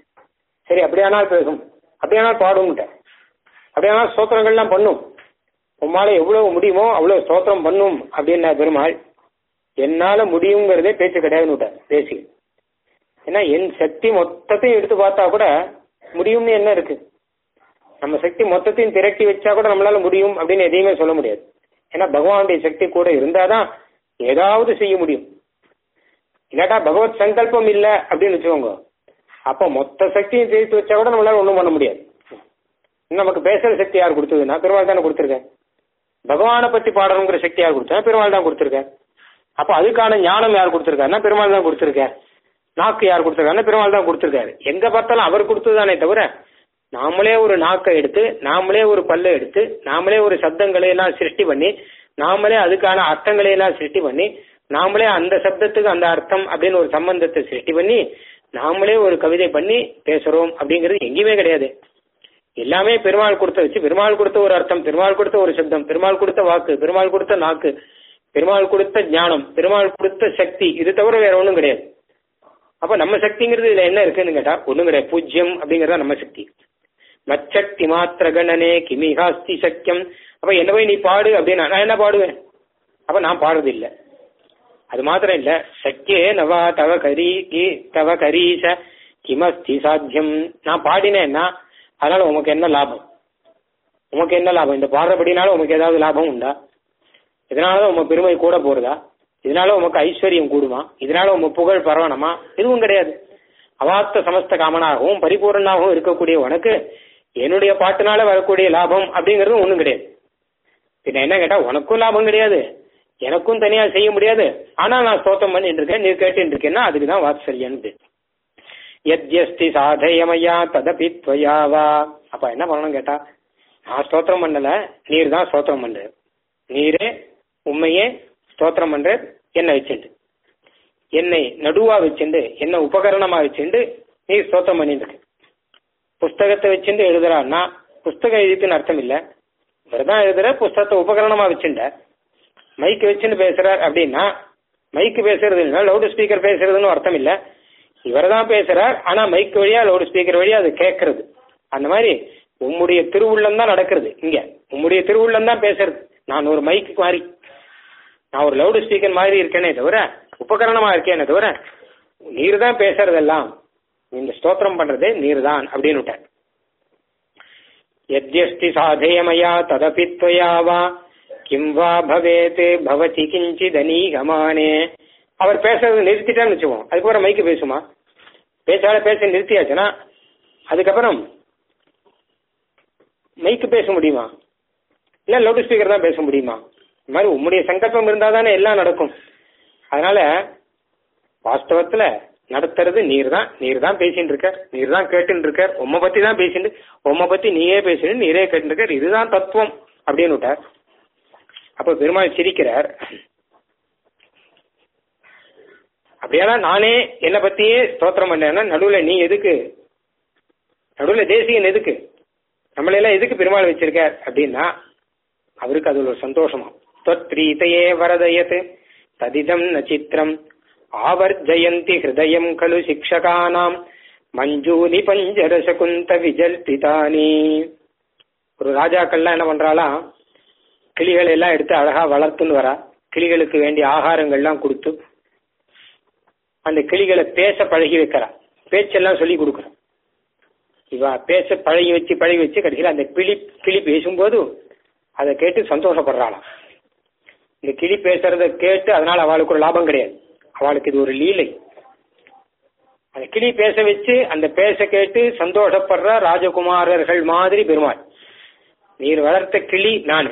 சரி அப்படியானால் பேசும் அப்படியானால் பாடுங்கிட்ட அப்படியானால் ஸ்தோத்திரங்கள்லாம் பண்ணும் உம்மால எவ்வளவு முடியுமோ அவ்வளவு ஸ்தோத்திரம் பண்ணும் அப்படின்னா பெருமாள் என்னால முடியுங்கிறதே பேச்சு கிடையாதுன்னு பேசி ஏன்னா என் சக்தி மொத்தத்தையும் எடுத்து பார்த்தா கூட முடியும்னு என்ன இருக்கு நம்ம சக்தி மொத்தத்தையும் திரட்டி வச்சா கூட நம்மளால முடியும் அப்படின்னு எதையுமே சொல்ல முடியாது ஏன்னா பகவானுடைய சக்தி கூட இருந்தாதான் ஏதாவது செய்ய முடியும் இல்லாட்டா பகவத் சங்கல்பம் இல்லை அப்படின்னு வச்சுக்கோங்க அப்போ மொத்த சக்தியும் சேர்த்து வச்சா கூட நம்மளால ஒன்றும் பண்ண முடியாது நமக்கு பேசுற சக்தி யார் கொடுத்ததுன்னா பெருமாள் தானே கொடுத்துருக்கேன் பகவானை பத்தி பாடணுங்கிற சக்தி யார் கொடுத்தா பெருமாள் தான் கொடுத்துருக்கேன் அப்போ அதுக்கான ஞானம் யார் கொடுத்துருக்காருன்னா பெருமாள் தான் கொடுத்துருக்கேன் நாக்கு யார் கொடுத்துருக்காருன்னா பெருமாள் தான் கொடுத்துருக்காரு எங்க பார்த்தாலும் அவர் கொடுத்ததுதானே தவிர நாமளே ஒரு நாக்கை எடுத்து நாமளே ஒரு பல்லை எடுத்து நாமளே ஒரு சப்தங்களை எல்லாம் சிருஷ்டி பண்ணி நாமளே அதுக்கான அர்த்தங்களை எல்லாம் சிருஷ்டி பண்ணி நாமளே அந்த சப்தத்துக்கு அந்த அர்த்தம் அப்படின்னு ஒரு சம்பந்தத்தை சிருஷ்டி பண்ணி நாமளே ஒரு கவிதை பண்ணி பேசுறோம் அப்படிங்கிறது எங்கேயுமே கிடையாது எல்லாமே பெருமாள் கொடுத்த வச்சு பெருமாள் கொடுத்த ஒரு அர்த்தம் பெருமாள் கொடுத்த ஒரு சப்தம் பெருமாள் கொடுத்த வாக்கு பெருமாள் கொடுத்த நாக்கு பெருமாள் கொடுத்த ஞானம் பெருமாள் கொடுத்த சக்தி இது தவிர வேற ஒன்றும் கிடையாது அப்ப நம்ம சக்திங்கிறது இதுல என்ன இருக்குன்னு கேட்டா ஒண்ணும் கிடையாது பூஜ்யம் அப்படிங்கறத நம்ம சக்தி மச்சக்தி மாத்திர கணனே கிமிகாஸ்தி சக்கியம் அப்ப என்ன போய் நீ பாடு அப்படின்னா நான் என்ன பாடுவேன் அப்ப நான் பாடுறது இல்ல அது மாத்திரம் இல்ல சக்கியே நவா தவ கரி கி- தவ கரீச கிமஸ்தி சாத்தியம் நான் பாடினேன்னா அதனால உமக்கு என்ன லாபம் உமக்கு என்ன லாபம் இந்த பாடுறபடினால உமக்கு ஏதாவது லாபம் உண்டா இதனாலதான் உங்க பெருமை கூட போறதா இதனால உமக்கு ஐஸ்வர்யம் கூடுமா இதனால உங்க புகழ் பரவணுமா எதுவும் கிடையாது அவாத்த சமஸ்த காமனாகவும் பரிபூர்ணனாகவும் இருக்கக்கூடிய உனக்கு என்னுடைய பாட்டுனால வரக்கூடிய லாபம் அப்படிங்கிறது ஒண்ணும் கிடையாது பின்ன என்ன கேட்டா உனக்கும் லாபம் கிடையாது எனக்கும் தனியா செய்ய முடியாது ஆனா நான் ஸ்தோத்திரம் பண்ணிட்டு இருக்கேன் நீ கேட்டுட்டு இருக்கேன்னா அதுக்கு தான் வாத்சல்யம் எத்யஸ்தி சாதயமயா ததபி துவயாவா அப்ப என்ன பண்ணணும் கேட்டா நான் ஸ்தோத்திரம் பண்ணல நீர் தான் ஸ்தோத்திரம் பண்ற நீரே உண்மையே ஸ்தோத்திரம் பண்ற என்ன வச்சுண்டு என்னை நடுவா வச்சுண்டு என்ன உபகரணமா வச்சுண்டு நீ ஸ்தோத்திரம் பண்ணிட்டு இருக்க புஸ்தகத்தை வச்சுட்டு எழுதுறான்னா புஸ்தகம் எழுதிட்டுன்னு அர்த்தம் இல்ல இவர்தான் எழுதுற புஸ்தகத்தை உபகரணமா வச்சுண்ட மைக் வச்சுன்னு பேசுறார் அப்படின்னா மைக் பேசுறது இல்ல லவுட் ஸ்பீக்கர் பேசுறதுன்னு அர்த்தம் இல்ல இவர் தான் பேசுறார் ஆனா மைக் வழியா லவுட் ஸ்பீக்கர் வழியா அது கேட்கறது அந்த மாதிரி உம்முடைய திருவுள்ளம் தான் நடக்கிறது இங்க உம்முடைய திருவுள்ளம் தான் பேசுறது நான் ஒரு மைக்கு மாதிரி நான் ஒரு லவுட் ஸ்பீக்கர் மாதிரி இருக்கேனே தவிர உபகரணமா இருக்கேனே தவிர நீர் தான் பேசுறதெல்லாம் நீங்க ஸ்தோத்திரம் பண்றதே நீர் தான் அப்படின்னு விட்டார் எத்யஸ்தி சாதேயமயா ததபி त्वया வா கிம் வா பவேத் பவதி கிஞ்சித் அநீகமானே அவர் பேசுறது நிறுத்திட்டான்னு வச்சுக்கோம் அதுக்கப்புறம் மைக்கு பேசுமா பேச்சால பேச நிறுத்தியாச்சுன்னா அதுக்கப்புறம் மைக்கு பேச முடியுமா இல்ல லவுட் ஸ்பீக்கர் தான் பேச முடியுமா இந்த மாதிரி உம்முடைய சங்கல்பம் இருந்தா தானே எல்லாம் நடக்கும் அதனால வாஸ்தவத்துல நடத்துறது நீர் தான் நீர் தான் பேசிட்டு இருக்க நீர் தான் கேட்டுட்டு இருக்க உம்மை பத்தி தான் பேசிட்டு உம்மை பத்தி நீயே பேசிட்டு நீரே கேட்டு இருக்க இதுதான் தத்துவம் அப்படின்னு விட்டார் அப்ப பெருமாள் சிரிக்கிறார் அப்படியானா நானே என்னை பத்தியே ஸ்தோத்திரம் பண்ணேன்னா நடுவுல நீ எதுக்கு நடுவுல தேசியன் எதுக்கு நம்மளெல்லாம் எதுக்கு பெருமாள் வச்சிருக்கார் அப்படின்னா அவருக்கு அது ஒரு சந்தோஷமா தொத்ரீதையே வரதயத் ததிதம் ந சித்திரம் ஆவர்ஜயந்தி ஹிருதயம் கலு சிக்ஷகானாம் மஞ்சூனி பஞ்சரசகுந்த விஜல்பிதானி ஒரு ராஜாக்கள்லாம் என்ன பண்றாளாம் கிளிகளை எல்லாம் எடுத்து அழகா வளர்த்துன்னு வரா கிளிகளுக்கு வேண்டிய ஆகாரங்கள்லாம் கொடுத்து அந்த கிளிகளை பேச பழகி வைக்கிறா பேச்செல்லாம் சொல்லி கொடுக்குறா இவ பேச பழகி வச்சு பழகி வச்சு கடைசியில் அந்த கிளி கிளி பேசும்போது அதை கேட்டு சந்தோஷப்படுறாளாம் இந்த கிளி பேசுறத கேட்டு அதனால அவளுக்கு ஒரு லாபம் கிடையாது அவளுக்கு இது ஒரு லீலை அந்த கிளி பேச வச்சு அந்த பேச கேட்டு சந்தோஷப்படுற ராஜகுமாரர்கள் மாதிரி பெருமாள் நீர் வளர்த்த கிளி நானு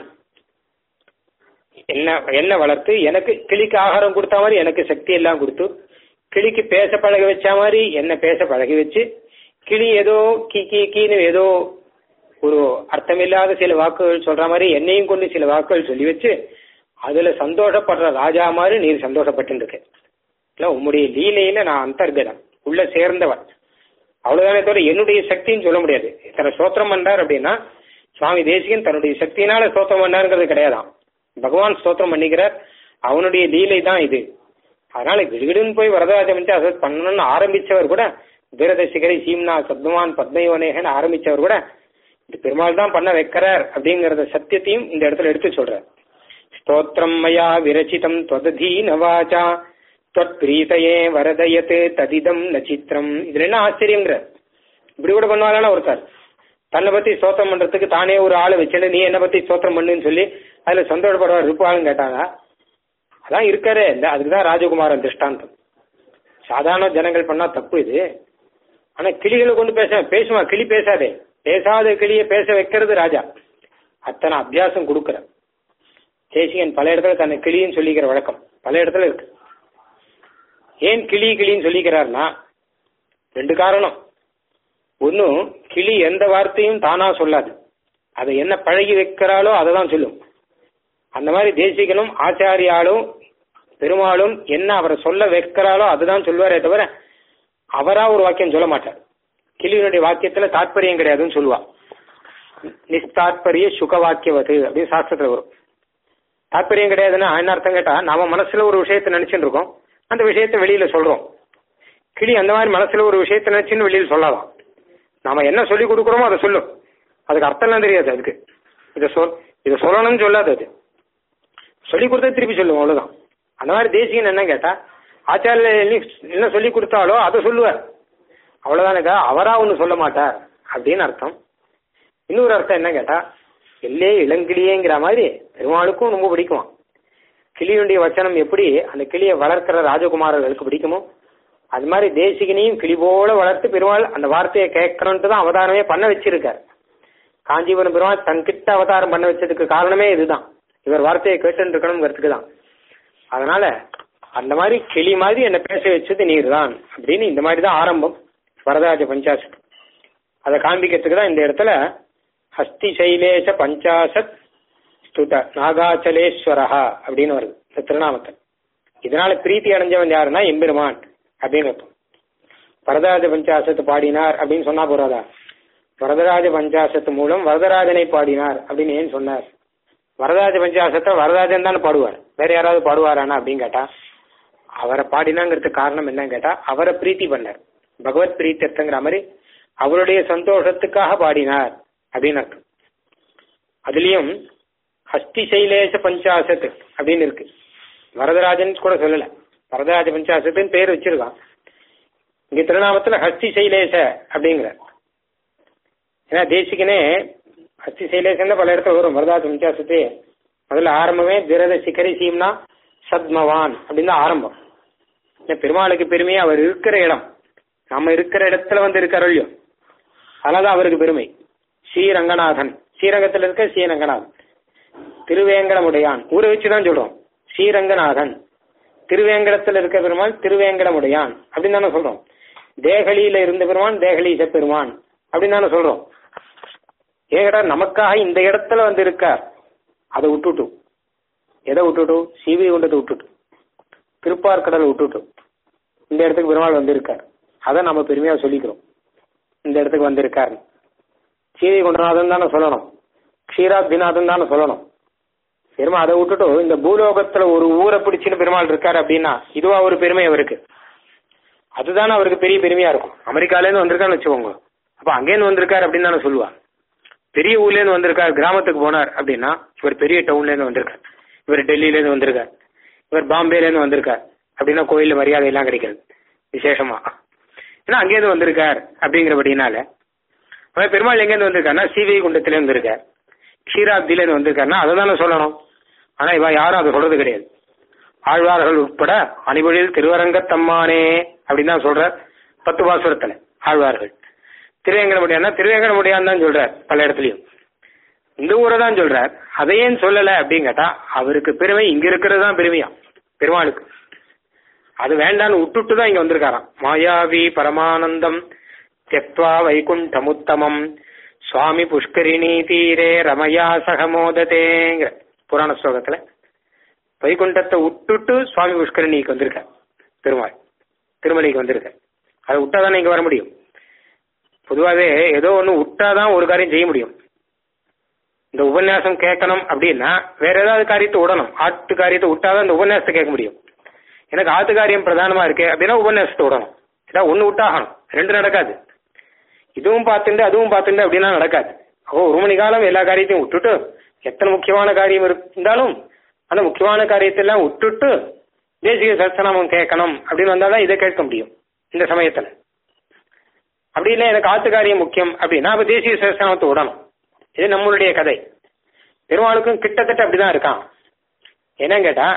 என்ன என்ன வளர்த்து எனக்கு கிளிக்கு ஆகாரம் கொடுத்த மாதிரி எனக்கு சக்தி எல்லாம் கொடுத்து கிளிக்கு பேச பழக வச்ச மாதிரி என்ன பேச பழகி வச்சு கிளி ஏதோ கீ கீ கீன்னு ஏதோ ஒரு அர்த்தமில்லாத சில வாக்குகள் சொல்ற மாதிரி என்னையும் கொண்டு சில வாக்குகள் சொல்லி வச்சு அதுல சந்தோஷப்படுற ராஜா மாதிரி நீர் சந்தோஷப்பட்டு இருக்க இல்ல உம்முடைய லீலையில நான் அந்தர்கதம் உள்ள சேர்ந்தவன் அவ்வளவுதானே தவிர என்னுடைய சக்தின்னு சொல்ல முடியாது இத்தனை ஸ்தோத்திரம் பண்றார் அப்படின்னா சுவாமி தேசிகன் தன்னுடைய சக்தியினால ஸ்தோத்திரம் பண்ணாருங்கிறது கிடையாதாம் பகவான் ஸ்தோத்திரம் பண்ணிக்கிறார் அவனுடைய லீலை தான் இது அதனால விடுவிடுன்னு போய் வரதராஜம் வந்து அதை பண்ணணும்னு ஆரம்பிச்சவர் கூட வீரதசிகரை சீம்னா சத்மவான் பத்மயோனேகன் ஆரம்பிச்சவர் கூட இது பெருமாள் தான் பண்ண வைக்கிறார் அப்படிங்கறத சத்தியத்தையும் இந்த இடத்துல எடுத்து சொல்றார் ஸ்தோத்திரம் மயா விரச்சிதம் தொததீன வாச்சா தொத்ரீதையே வரதயத்து ததிதம் நச்சித்திரம் இதுல என்ன ஆச்சரியங்கிற இப்படி கூட பண்ணுவாரான ஒருத்தர் தன்னை பத்தி ஸ்தோத்திரம் பண்றதுக்கு தானே ஒரு ஆளை வச்சுட்டு நீ என்ன பத்தி ஸ்தோத்திரம் பண்ணுன்னு சொல்லி அதுல சந்தோஷப்படுவார் இருப்பாங்கன்னு கேட்டாங்க அதான் இருக்காரு இந்த அதுக்குதான் ராஜகுமாரன் திருஷ்டாந்தம் சாதாரண ஜனங்கள் பண்ணா தப்பு இது ஆனா கிளிகளை கொண்டு பேச பேசுமா கிளி பேசாதே பேசாத கிளிய பேச வைக்கிறது ராஜா அத்தனை அபியாசம் கொடுக்கற தேசிகன் பல இடத்துல தன்னை கிளின்னு சொல்லிக்கிற வழக்கம் பல இடத்துல இருக்கு ஏன் கிளி கிளின்னு சொல்லிக்கிறார்னா ரெண்டு காரணம் ஒன்னும் கிளி எந்த வார்த்தையும் தானா சொல்லாது அதை என்ன பழகி வைக்கிறாளோ அதை தான் சொல்லும் அந்த மாதிரி தேசிகனும் ஆச்சாரியாலும் பெருமாளும் என்ன அவரை சொல்ல வைக்கிறாளோ அதுதான் சொல்வாரே தவிர அவரா ஒரு வாக்கியம் சொல்ல மாட்டார் கிளியினுடைய வாக்கியத்துல தாற்பயம் கிடையாதுன்னு சொல்லுவா நிஸ்தாத்பரிய சுக வாக்கியவது அப்படின்னு சாஸ்திரத்துல வரும் தாற்பயம் கிடையாதுன்னா என்ன அர்த்தம் கேட்டா நாம மனசுல ஒரு விஷயத்தை நினைச்சுட்டு இருக்கோம் அந்த விஷயத்தை வெளியில சொல்றோம் கிளி அந்த மாதிரி மனசுல ஒரு விஷயத்தை நினைச்சுன்னு வெளியில் சொல்லலாம் நாம என்ன சொல்லி கொடுக்குறோமோ அதை சொல்லும் அதுக்கு அர்த்தம்லாம் தெரியாது அதுக்கு இதை சொல் இதை சொல்லணும்னு சொல்லாது அது சொல்லி கொடுத்தா திருப்பி சொல்லுவோம் அவ்வளவுதான் அந்த மாதிரி தேசிகன் என்ன கேட்டா ஆச்சாரிய என்ன சொல்லி கொடுத்தாலோ அதை சொல்லுவார் அவ்வளவுதானக்கா அவரா ஒன்று சொல்ல மாட்டார் அப்படின்னு அர்த்தம் இன்னொரு அர்த்தம் என்ன கேட்டா எல்லே இளங்கிளியேங்கிற மாதிரி பெருமாளுக்கும் ரொம்ப பிடிக்குமா கிளியுடைய வச்சனம் எப்படி அந்த கிளியை வளர்க்கிற ராஜகுமாரர்களுக்கு பிடிக்குமோ அது மாதிரி தேசிகனையும் கிளி போல வளர்த்து பெருமாள் அந்த வார்த்தையை கேட்கணும்ட்டு தான் அவதாரமே பண்ண வச்சிருக்கார் காஞ்சிபுரம் பெருமாள் தன்கிட்ட அவதாரம் பண்ண வச்சதுக்கு காரணமே இதுதான் இவர் வார்த்தையை கேட்டு இருக்கணுங்கிறதுக்கு தான் அதனால அந்த மாதிரி கிளி மாதிரி என்ன பேச வச்சது நீர் தான் அப்படின்னு இந்த மாதிரி தான் ஆரம்பம் வரதராஜ பஞ்சாசத் அதை காண்பிக்கிறதுக்கு தான் இந்த இடத்துல ஹஸ்தி சைலேஷ பஞ்சாசத் ஸ்துத நாகாச்சலேஸ்வரஹா அப்படின்னு வருது இந்த திருநாமத்தில் இதனால பிரீத்தி அடைஞ்சவன் யாருன்னா எம்பெருமான் அப்படின்னு அர்த்தம் வரதராஜ பஞ்சாசத்து பாடினார் அப்படின்னு சொன்னா போறாதா வரதராஜ பஞ்சாசத்து மூலம் வரதராஜனை பாடினார் அப்படின்னு ஏன் சொன்னார் வரதராஜ பஞ்சாசத்தை வரதராஜன் தானே பாடுவார் வேற யாராவது பாடுவாரானா அப்படின்னு கேட்டா அவரை பாடினாங்கிறதுக்கு காரணம் என்னன்னு கேட்டா அவரை பிரீத்தி பண்ணார் பகவத் பிரீத்தியர்த்தங்கிற மாதிரி அவருடைய சந்தோஷத்துக்காக பாடினார் அப்படின்னு அர்த்தம் அதுலயும் ஹஸ்தி சைலேஷ பஞ்சாசத்து அப்படின்னு இருக்கு வரதராஜன் கூட சொல்லல வரதராஜ பஞ்சாசத்துன்னு பேர் வச்சிருக்கான் இங்க திருநாமத்துல ஹஸ்தி சைலேஷ அப்படிங்கிற ஏன்னா தேசிகனே ஹஸ்தி சைலேஷன் பல இடத்துல வரும் வரதராஜ பஞ்சாசத்து முதல்ல ஆரம்பமே திரத சிகரி சீம்னா சத்மவான் அப்படின்னு தான் ஆரம்பம் இந்த பெருமாளுக்கு பெருமையே அவர் இருக்கிற இடம் நம்ம இருக்கிற இடத்துல வந்து இருக்காரோ இல்லையோ அதனாலதான் அவருக்கு பெருமை ஸ்ரீரங்கநாதன் ஸ்ரீரங்கத்தில் இருக்க ஸ்ரீரங்கநாதன் திருவேங்கடமுடையான் ஊரை வச்சுதான் சொல்றோம் ஸ்ரீரங்கநாதன் திருவேங்கடத்தில் இருக்க பெருமாள் திருவேங்கடமுடையான் அப்படின்னு தானே சொல்றோம் தேகலியில இருந்த பெருமான் தேகலீச பெருமான் அப்படின்னு தானே சொல்றோம் ஏகடா நமக்காக இந்த இடத்துல வந்து இருக்கார் அதை விட்டுட்டு எதை விட்டுட்டு சிவி குண்டத்தை விட்டுட்டு திருப்பார்கடலை விட்டுட்டு இந்த இடத்துக்கு பெருமாள் வந்திருக்கார் அதை நம்ம பெருமையா சொல்லிக்கிறோம் இந்த இடத்துக்கு வந்திருக்கார் சீதை குண்டநாதன் தானே சொல்லணும் க்ஷீராப்திநாதன் தானே சொல்லணும் பெருமா அதை விட்டுட்டு இந்த பூலோகத்துல ஒரு ஊரை பிடிச்சின்னு பெருமாள் இருக்காரு அப்படின்னா இதுவா ஒரு பெருமை அவருக்கு அதுதானே அவருக்கு பெரிய பெருமையா இருக்கும் அமெரிக்கால இருந்து வந்திருக்கான்னு வச்சுக்கோங்க அப்ப அங்கேருந்து வந்திருக்காரு அப்படின்னு தானே சொல்லுவா பெரிய ஊர்ல இருந்து வந்திருக்கார் கிராமத்துக்கு போனார் அப்படின்னா இவர் பெரிய டவுன்ல இருந்து வந்திருக்கார் இவர் டெல்லியில இருந்து வந்திருக்கார் இவர் பாம்பேல இருந்து வந்திருக்கார் அப்படின்னா கோயில்ல மரியாதை எல்லாம் கிடைக்கிறது விசேஷமா ஏன்னா அங்கேருந்து வந்திருக்கார் அப்படிங்கிறபடினால அவன் பெருமாள் எங்கேருந்து வந்திருக்காருன்னா சிவி குண்டத்தில இருந்து இருக்கார் க்ஷீராப்தியில இருந்து வந்திருக்காருன்னா அதை தானே சொல்லணும் ஆனா இவ யாரும் அதை சொல்றது கிடையாது ஆழ்வார்கள் உட்பட அணிவொழில் திருவரங்கத்தம்மானே அப்படின்னு தான் சொல்றார் பத்து பாசுரத்துல ஆழ்வார்கள் திருவேங்கடமுடியான்னா திருவேங்கடமுடியான்னு தான் சொல்றார் பல இடத்துலயும் இந்த ஊரை தான் சொல்றார் அதையேன் சொல்லல அப்படின்னு கேட்டா அவருக்கு பெருமை இங்க இருக்கிறது தான் பெருமையா பெருமாளுக்கு அது வேண்டான்னு விட்டுட்டு தான் இங்க வந்திருக்காராம் மாயாவி பரமானந்தம் தியக்வா வைகுண்டமுத்தமம் சுவாமி புஷ்கரிணி தீரே ரமயா சகமோததேங்கிற புராண ஸ்லோகத்துல வைகுண்டத்தை விட்டுட்டு சுவாமி புஷ்கரிணிக்கு வந்திருக்கார் பெருமாள் திருமலைக்கு வந்திருக்கார் அதை விட்டாதான் இங்க வர முடியும் பொதுவாகவே ஏதோ ஒன்று விட்டாதான் ஒரு காரியம் செய்ய முடியும் இந்த உபன்யாசம் கேட்கணும் அப்படின்னா வேற ஏதாவது காரியத்தை விடணும் ஆட்டு காரியத்தை விட்டாதான் இந்த உபன்யாசத்தை கேட்க முடியும் எனக்கு ஆத்து காரியம் பிரதானமா இருக்கு அப்படின்னா உபன்யாசத்தை விடணும் ஏதாவது ஒன்று விட்டாகணும் ரெண்டு நடக்காது இதுவும் பார்த்துட்டு அதுவும் பார்த்துட்டு அப்படின்னா நடக்காது அப்போ ஒரு மணி காலம் எல்லா காரியத்தையும் விட்டுட்டு எத்தனை முக்கியமான காரியம் இருந்தாலும் அந்த முக்கியமான காரியத்தெல்லாம் விட்டுட்டு தேசிய சத்சநாமம் கேட்கணும் அப்படின்னு வந்தாதான் இதை கேட்க முடியும் இந்த சமயத்துல அப்படி இல்லை எனக்கு ஆத்து காரியம் முக்கியம் அப்படின்னா அப்ப தேசிய சத்சநாமத்தை விடணும் இது நம்மளுடைய கதை பெருமாளுக்கும் கிட்டத்தட்ட அப்படிதான் இருக்கான் என்னன்னு கேட்டா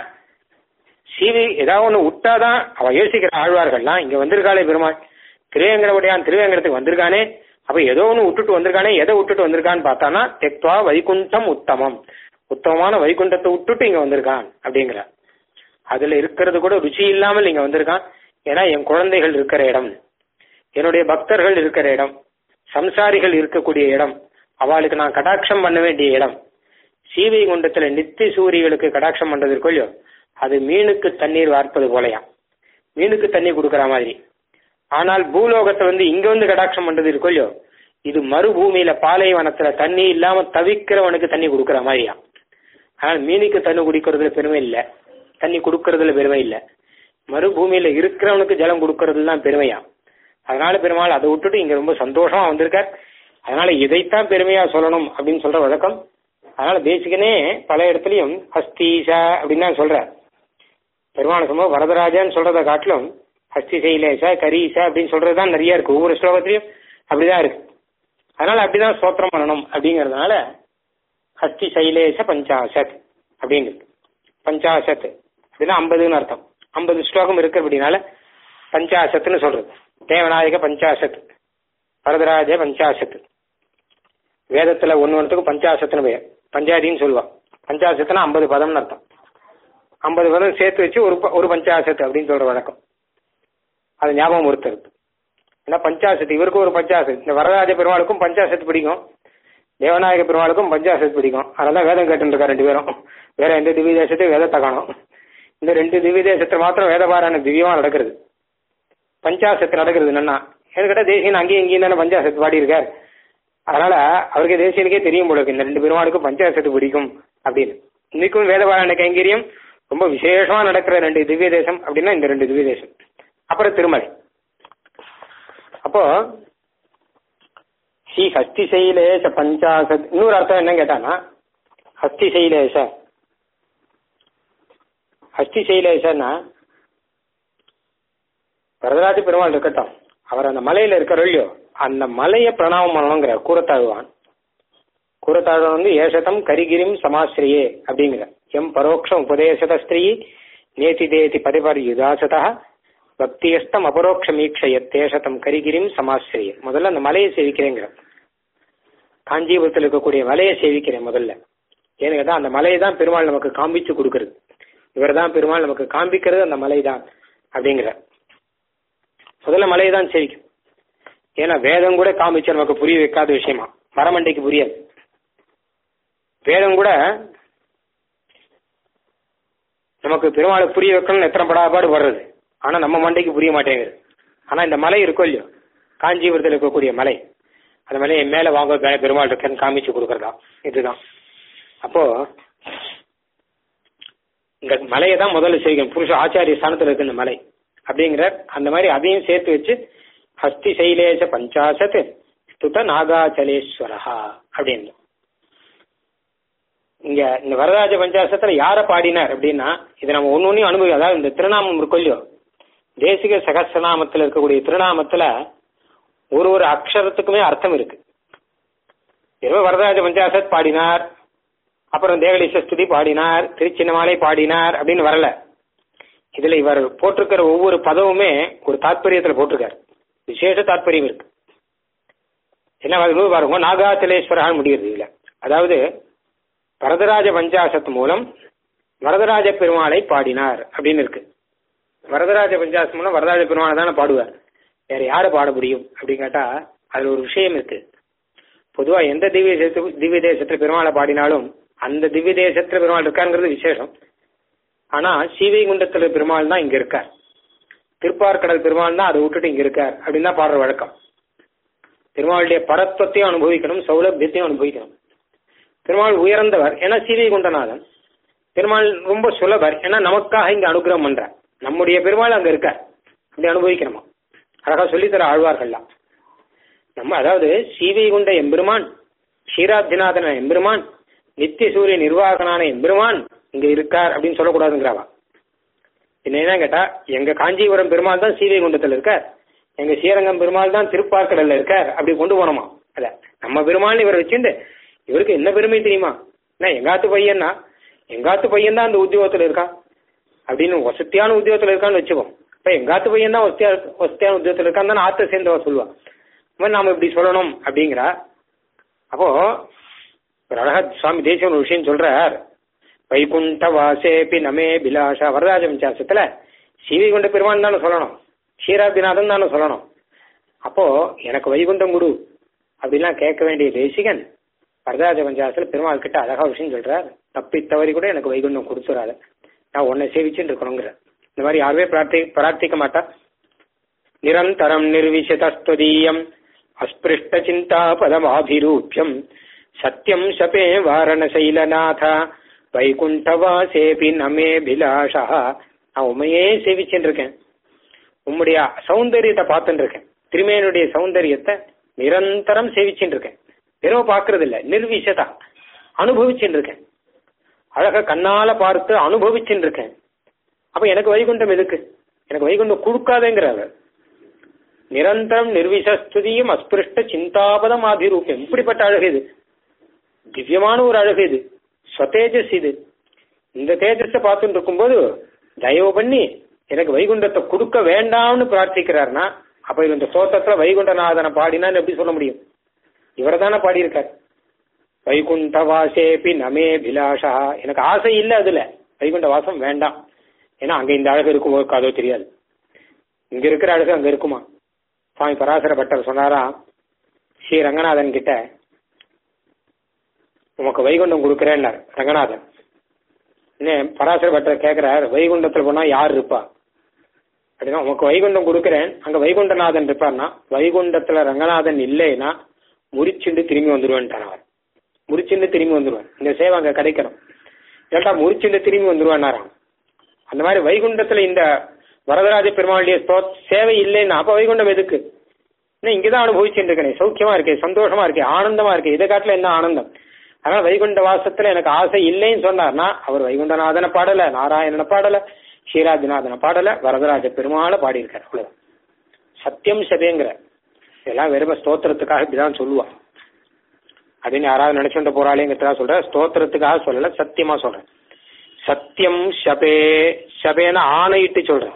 சீவி ஏதாவது ஒன்று விட்டாதான் அவ யோசிக்கிற ஆழ்வார்கள்லாம் இங்க வந்திருக்காளே பெருமாள் திருவேங்கடவுடையான் திருவேங்கடத்துக்கு வந்திருக்கானே அப்ப ஏதோ ஒன்று விட்டுட்டு வந்திருக்கானே எதை விட்டுட்டு வந்திருக்கான்னு பார்த்தானா தெக்வா வைகுண்டம் உத்தமம் உத்தமமான வைகுண்டத்தை விட்டுட்டு இங்க வந்திருக்கான் அப்படிங்கிற அதுல இருக்கிறது கூட ருச்சி இல்லாமல் இங்க வந்திருக்கான் ஏன்னா என் குழந்தைகள் இருக்கிற இடம் என்னுடைய பக்தர்கள் இருக்கிற இடம் சம்சாரிகள் இருக்கக்கூடிய இடம் அவளுக்கு நான் கடாட்சம் பண்ண வேண்டிய இடம் சீவை குண்டத்துல நித்திய சூரியர்களுக்கு கடாட்சம் பண்றதற்கோ இல்லையோ அது மீனுக்கு தண்ணீர் வார்ப்பது போலயாம் மீனுக்கு தண்ணி கொடுக்கற மாதிரி ஆனால் பூலோகத்தை வந்து இங்க வந்து கடாட்சம் பண்றது இருக்கோ இல்லையோ இது மறுபூமியில பாலைவனத்துல தண்ணி இல்லாம தவிக்கிறவனுக்கு தண்ணி கொடுக்கற மாதிரியா ஆனால் மீனுக்கு தண்ணி குடிக்கிறதுல பெருமை இல்லை தண்ணி கொடுக்கறதுல பெருமை இல்லை மறுபூமியில இருக்கிறவனுக்கு ஜலம் கொடுக்கறதுலாம் பெருமையா அதனால பெருமாள் அதை விட்டுட்டு இங்க ரொம்ப சந்தோஷமா வந்திருக்கார் அதனால இதைத்தான் பெருமையா சொல்லணும் அப்படின்னு சொல்ற வழக்கம் அதனால தேசிகனே பல இடத்துலயும் ஹஸ்தீஷா அப்படின்னு தான் சொல்றார் பெருமாள் சும்மா வரதராஜான்னு சொல்றதை காட்டிலும் ஹஸ்தி சைலேஷா கரீஷா அப்படின்னு சொல்றதுதான் நிறைய இருக்கு ஒவ்வொரு ஸ்லோகத்திலையும் அப்படிதான் இருக்கு அதனால அப்படிதான் ஸ்தோத்திரம் பண்ணணும் அப்படிங்கறதுனால ஹஸ்தி சைலேஷ பஞ்சாசத் அப்படின்னு இருக்கு பஞ்சாசத் அப்படின்னா ஐம்பதுன்னு அர்த்தம் ஐம்பது ஸ்லோகம் இருக்கு அப்படின்னால பஞ்சாசத்துன்னு சொல்றது தேவநாயக பஞ்சாசத் வரதராஜ பஞ்சாசத் வேதத்துல ஒன்னு ஒன்றுத்துக்கும் பஞ்சாசத்துன்னு பெயர் பஞ்சாதின்னு சொல்லுவா பஞ்சாசத்துனா ஐம்பது பதம்னு அர்த்தம் ஐம்பது பதம் சேர்த்து வச்சு ஒரு ப- ஒரு பஞ்சாசத்து அப்படின்னு சொல்ற வழக்கம் அது ஞாபகம் ஒருத்தருக்கு ஏன்னா பஞ்சாசத்து இவருக்கும் ஒரு பஞ்சாசத்து இந்த வரராஜ பெருமாளுக்கும் பஞ்சாசத்து பிடிக்கும் தேவநாயக பெருமாளுக்கும் பஞ்சாசத்து பிடிக்கும் அதனால வேதம் கேட்டு இருக்கா ரெண்டு பேரும் வேற எந்த திவ்ய தேசத்தையும் வேதத்தை காணும் இந்த ரெண்டு திவ்ய தேசத்துல மாத்திரம் வேதபாராயணம் திவ்யமா நடக்கிறது பஞ்சாசத்து நடக்கிறது என்னன்னா எனக்கு கேட்டா தேசியன் அங்கேயும் இங்கேயும் தானே பஞ்சாசத்து பாடி இருக்கார் அதனால அவருக்கு தேசியனுக்கே தெரியும் போல இருக்கு இந்த ரெண்டு பெருமாளுக்கும் பஞ்சாசத்து பிடிக்கும் அப்படின்னு இன்னைக்கும் வேதபாராயண கைங்கரியம் ரொம்ப விசேஷமா நடக்கிற ரெண்டு திவ்ய தேசம் அப்படின்னா இந்த ரெண்டு திவ்ய தேசம் அப்புறம் திருமலை அப்போ ஸ்ரீ ஹஸ்தி சைலேஷ பஞ்சாசத் இன்னொரு அர்த்தம் என்ன கேட்டானா ஹஸ்தி சைலேஷ ஹஸ்தி சைலேஷன்னா வரதராஜ பெருமாள் இருக்கட்டும் அவர் அந்த மலையில இருக்கிற இல்லையோ அந்த மலையை பிரணாமம் பண்ணணுங்கிற கூறத்தாழ்வான் கூறத்தாழ்வான் வந்து ஏசதம் கரிகிரிம் சமாஸ்திரியே அப்படிங்கிற எம் பரோட்சம் உபதேசத ஸ்திரீ நேதி தேதி பதிபர் யுதாசதா பக்தியஸ்தம் அபரோக்ஷமீட்சய தேசதம் கரிகிரிம் சமாஸ்திரியே முதல்ல அந்த மலையை சேவிக்கிறேங்கிற காஞ்சிபுரத்தில் இருக்கக்கூடிய மலையை சேவிக்கிறேன் முதல்ல ஏன்னு கேட்டா அந்த மலையை தான் பெருமாள் நமக்கு காண்பிச்சு கொடுக்கறது இவர் தான் பெருமாள் நமக்கு காண்பிக்கிறது அந்த மலை தான் அப்படிங்கிற முதல்ல மலையை தான் சேவிக்கும் ஏன்னா வேதம் கூட காமிச்சு நமக்கு புரிய வைக்காத விஷயமா மரமண்டைக்கு புரியாது வேதம் கூட நமக்கு பெருமாளை புரிய வைக்கணும்னு எத்தனை படாபாடு வர்றது ஆனா நம்ம மண்டைக்கு புரிய மாட்டேங்குது ஆனா இந்த மலை இருக்கும் இல்லையோ காஞ்சிபுரத்தில் இருக்கக்கூடிய மலை அந்த மலையை மேல வாங்க பெ- பெருமாள் இருக்கன்னு காமிச்சு கொடுக்கறதா இதுதான் அப்போ இந்த மலையை தான் முதல்ல செய்யணும் புருஷ ஆச்சாரிய ஸ்தானத்துல இருக்கு இந்த மலை அப்படிங்கிற அந்த மாதிரி அதையும் சேர்த்து வச்சு ஹஸ்தி சைலேஷ பஞ்சாசத் ஸ்துத நாகாச்சலேஸ்வரஹா அப்படின்னு இங்க இந்த வரராஜ பஞ்சாசத்துல யார பாடினார் அப்படின்னா இதை நம்ம ஒன்னு ஒன்னையும் அனுபவி அதாவது இந்த திருநாமம் இருக்கும் இல்லையோ தேசிக சகசிரநாமத்துல இருக்கக்கூடிய திருநாமத்துல ஒரு ஒரு அக்ஷரத்துக்குமே அர்த்தம் இருக்கு ஏதோ வரதராஜ பஞ்சாசத் பாடினார் அப்புறம் தேவலீச ஸ்துதி பாடினார் திருச்சின்னமாலை பாடினார் அப்படின்னு வரல இதுல இவர் போட்டிருக்கிற ஒவ்வொரு பதவுமே ஒரு தாத்பரியத்துல போட்டிருக்காரு விசேஷ தாத்பரியம் இருக்கு என்ன வருது பாருங்க நாகாச்சலேஸ்வரஹான்னு முடியுது இதுல அதாவது வரதராஜ பஞ்சாசத் மூலம் வரதராஜ பெருமாளை பாடினார் அப்படின்னு இருக்கு வரதராஜ பஞ்சாசத் மூலம் வரதராஜ பெருமாளை தானே பாடுவார் வேற யாரை பாட முடியும் அப்படின்னு கேட்டா அதுல ஒரு விஷயம் இருக்கு பொதுவா எந்த திவ்ய தேசத்து திவ்ய தேசத்துல பெருமாளை பாடினாலும் அந்த திவ்ய தேசத்துல பெருமாள் இருக்காருங்கிறது விசேஷம் ஆனா சீவைகுண்டத்துல பெருமாள் தான் இங்க இருக்கார் திருப்பார்கடல் பெருமாள் தான் அதை விட்டுட்டு இங்க இருக்கார் அப்படின்னு தான் பாடுற வழக்கம் பெருமாளுடைய பரத்வத்தையும் அனுபவிக்கணும் சௌலபியத்தையும் அனுபவிக்கணும் பெருமாள் உயர்ந்தவர் ஏன்னா சீவைகுண்டநாதன் பெருமாள் ரொம்ப சுலபர் ஏன்னா நமக்காக இங்க அனுகிரகம் பண்றார் நம்முடைய பெருமாள் அங்க இருக்கார் அப்படி அனுபவிக்கணுமா அழகா சொல்லித்தர ஆழ்வார்கள்லாம் நம்ம அதாவது சீவைகுண்ட எம்பெருமான் ஷீராப்திநாதன எம்பெருமான் நித்திய சூரிய நிர்வாகனான எம்பெருமான் இங்க இருக்கார் அப்படின்னு சொல்லக்கூடாதுங்கிறாவா என்ன கேட்டா எங்க காஞ்சிபுரம் பெருமாள் தான் சீவைகுண்டத்துல இருக்கார் எங்க ஸ்ரீரங்கம் பெருமாள் தான் திருப்பார்க்கடல்ல இருக்கார் அப்படி கொண்டு போனோமா அத நம்ம பெருமாள் இவர் வச்சுட்டு இவருக்கு என்ன பெருமை தெரியுமா என்ன எங்காத்து பையன்னா எங்காத்து பையன் தான் அந்த உத்தியோகத்துல இருக்கான் அப்படின்னு வசதியான உத்தியோகத்துல இருக்கான்னு வச்சுக்கோம் இப்ப எங்காத்து பையன் தான் வசதியா வசதியான உத்தியோகத்துல இருக்கான்னு தான் ஆத்த சேர்ந்தவ சொல்லுவா இவன் நாம இப்படி சொல்லணும் அப்படிங்கிறா அப்போ ஒரு அழகா சுவாமி தேசியம் ஒரு விஷயம் சொல்றார் வைகுண்ட வாசேபி நமே பிலாஷா வரதாஜ பஞ்சாசத்துல சீவிகுண்ட பெருமான் தானே சொல்லணும் ஷீராபிநாதன் தானே சொல்லணும் அப்போ எனக்கு வைகுண்டம் குரு அப்படிலாம் கேட்க வேண்டிய தேசிகன் வரதாஜ பஞ்சாசத்துல பெருமாள் கிட்ட அழகா விஷயம் சொல்றார் தப்பி தவறி கூட எனக்கு வைகுண்டம் கொடுத்துறாரு நான் உன்னை சேவிச்சுட்டு இருக்கணுங்கிற இந்த மாதிரி யாருமே பிரார்த்தி பிரார்த்திக்க மாட்டா நிரந்தரம் நிர்விசிதஸ்துதீயம் அஸ்பிருஷ்ட சிந்தா பதமாபிரூபியம் சத்யம் சபே வாரணசைலநாத வைகுண்டவாசேபி நமே பிலாஷா நான் உண்மையே சேவிச்சுட்டு இருக்கேன் உம்முடைய சௌந்தரியத்தை பார்த்துட்டு இருக்கேன் திருமேனுடைய சௌந்தரியத்தை நிரந்தரம் சேவிச்சுட்டு இருக்கேன் வெறும் பார்க்கறது இல்ல நிர்விஷதா அனுபவிச்சுட்டு இருக்கேன் அழக கண்ணால பார்த்து அனுபவிச்சுட்டு இருக்கேன் அப்ப எனக்கு வைகுண்டம் எதுக்கு எனக்கு வைகுண்டம் கொடுக்காதேங்கிறாரு நிரந்தரம் நிர்விசஸ்துதியும் அஸ்பிருஷ்ட சிந்தாபதம் ஆதிரூபியம் இப்படிப்பட்ட அழகு இது திவ்யமான ஒரு அழகு இது ஸ்வதேஜஸ் இது இந்த தேஜஸை பார்த்துட்டு இருக்கும்போது தயவு பண்ணி எனக்கு வைகுண்டத்தை கொடுக்க வேண்டாம்னு பிரார்த்திக்கிறாருன்னா அப்ப இந்த ஸ்தோத்திரத்துல வைகுண்டநாதனை பாடினான்னு எப்படி சொல்ல முடியும் இவர் தானே பாடியிருக்கார் வைகுண்ட வாசேபி நமே பிலாஷா எனக்கு ஆசை இல்லை அதுல வைகுண்ட வாசம் வேண்டாம் ஏன்னா அங்க இந்த அழகு இருக்குமோ இருக்காதோ தெரியாது இங்க இருக்கிற அழகு அங்க இருக்குமா சுவாமி பராசர பட்டர் சொன்னாரா ஸ்ரீ ரங்கநாதன் கிட்ட உமக்கு வைகுண்டம் கொடுக்குறேன்னார் ரங்கநாதன் இன்னும் பராசர பட்டர் கேட்கிறார் வைகுண்டத்துல போனா யார் இருப்பா அப்படின்னா உமக்கு வைகுண்டம் கொடுக்குறேன் அங்க வைகுண்டநாதன் இருப்பார்னா வைகுண்டத்துல ரங்கநாதன் இல்லைன்னா முறிச்சுண்டு திரும்பி வந்துருவேன்ட்டான் அவர் முறிச்சுண்டு திரும்பி வந்துருவேன் இந்த சேவை அங்க கிடைக்கணும் இல்லாட்டா முறிச்சுண்டு திரும்பி வந்துருவேன்னாராம் அந்த மாதிரி வைகுண்டத்துல இந்த வரதராஜ பெருமாளுடைய ஸ்தோத் சேவை இல்லைன்னா அப்ப வைகுண்டம் எதுக்கு இன்னும் இங்கதான் அனுபவிச்சுட்டு இருக்கேன் சௌக்கியமா இருக்கேன் சந்தோஷமா இருக்கேன் ஆனந்தமா இருக்கேன் இதை காட்டுல என்ன ஆனந்தம் அதனால வைகுண்ட வாசத்துல எனக்கு ஆசை இல்லைன்னு சொன்னார்னா அவர் வைகுண்டநாதனை பாடல நாராயணனை பாடல ஸ்ரீராஜநாதனை பாடல வரதராஜ பெருமாளை பாடியிருக்கார் அவ்வளவு சத்தியம் சதேங்கிற இதெல்லாம் வெறும் ஸ்தோத்திரத்துக்காக இப்படிதான் சொல்லுவான் அப்படின்னு யாராவது நினைச்சுட்டு போறாளேங்கிறதுக்காக சொல்ற ஸ்தோத்திரத்துக்காக சொல்லல சத்தியமா சொல்றேன் சத்தியம் ஷபே ஷபேன ஆணையிட்டு சொல்றேன்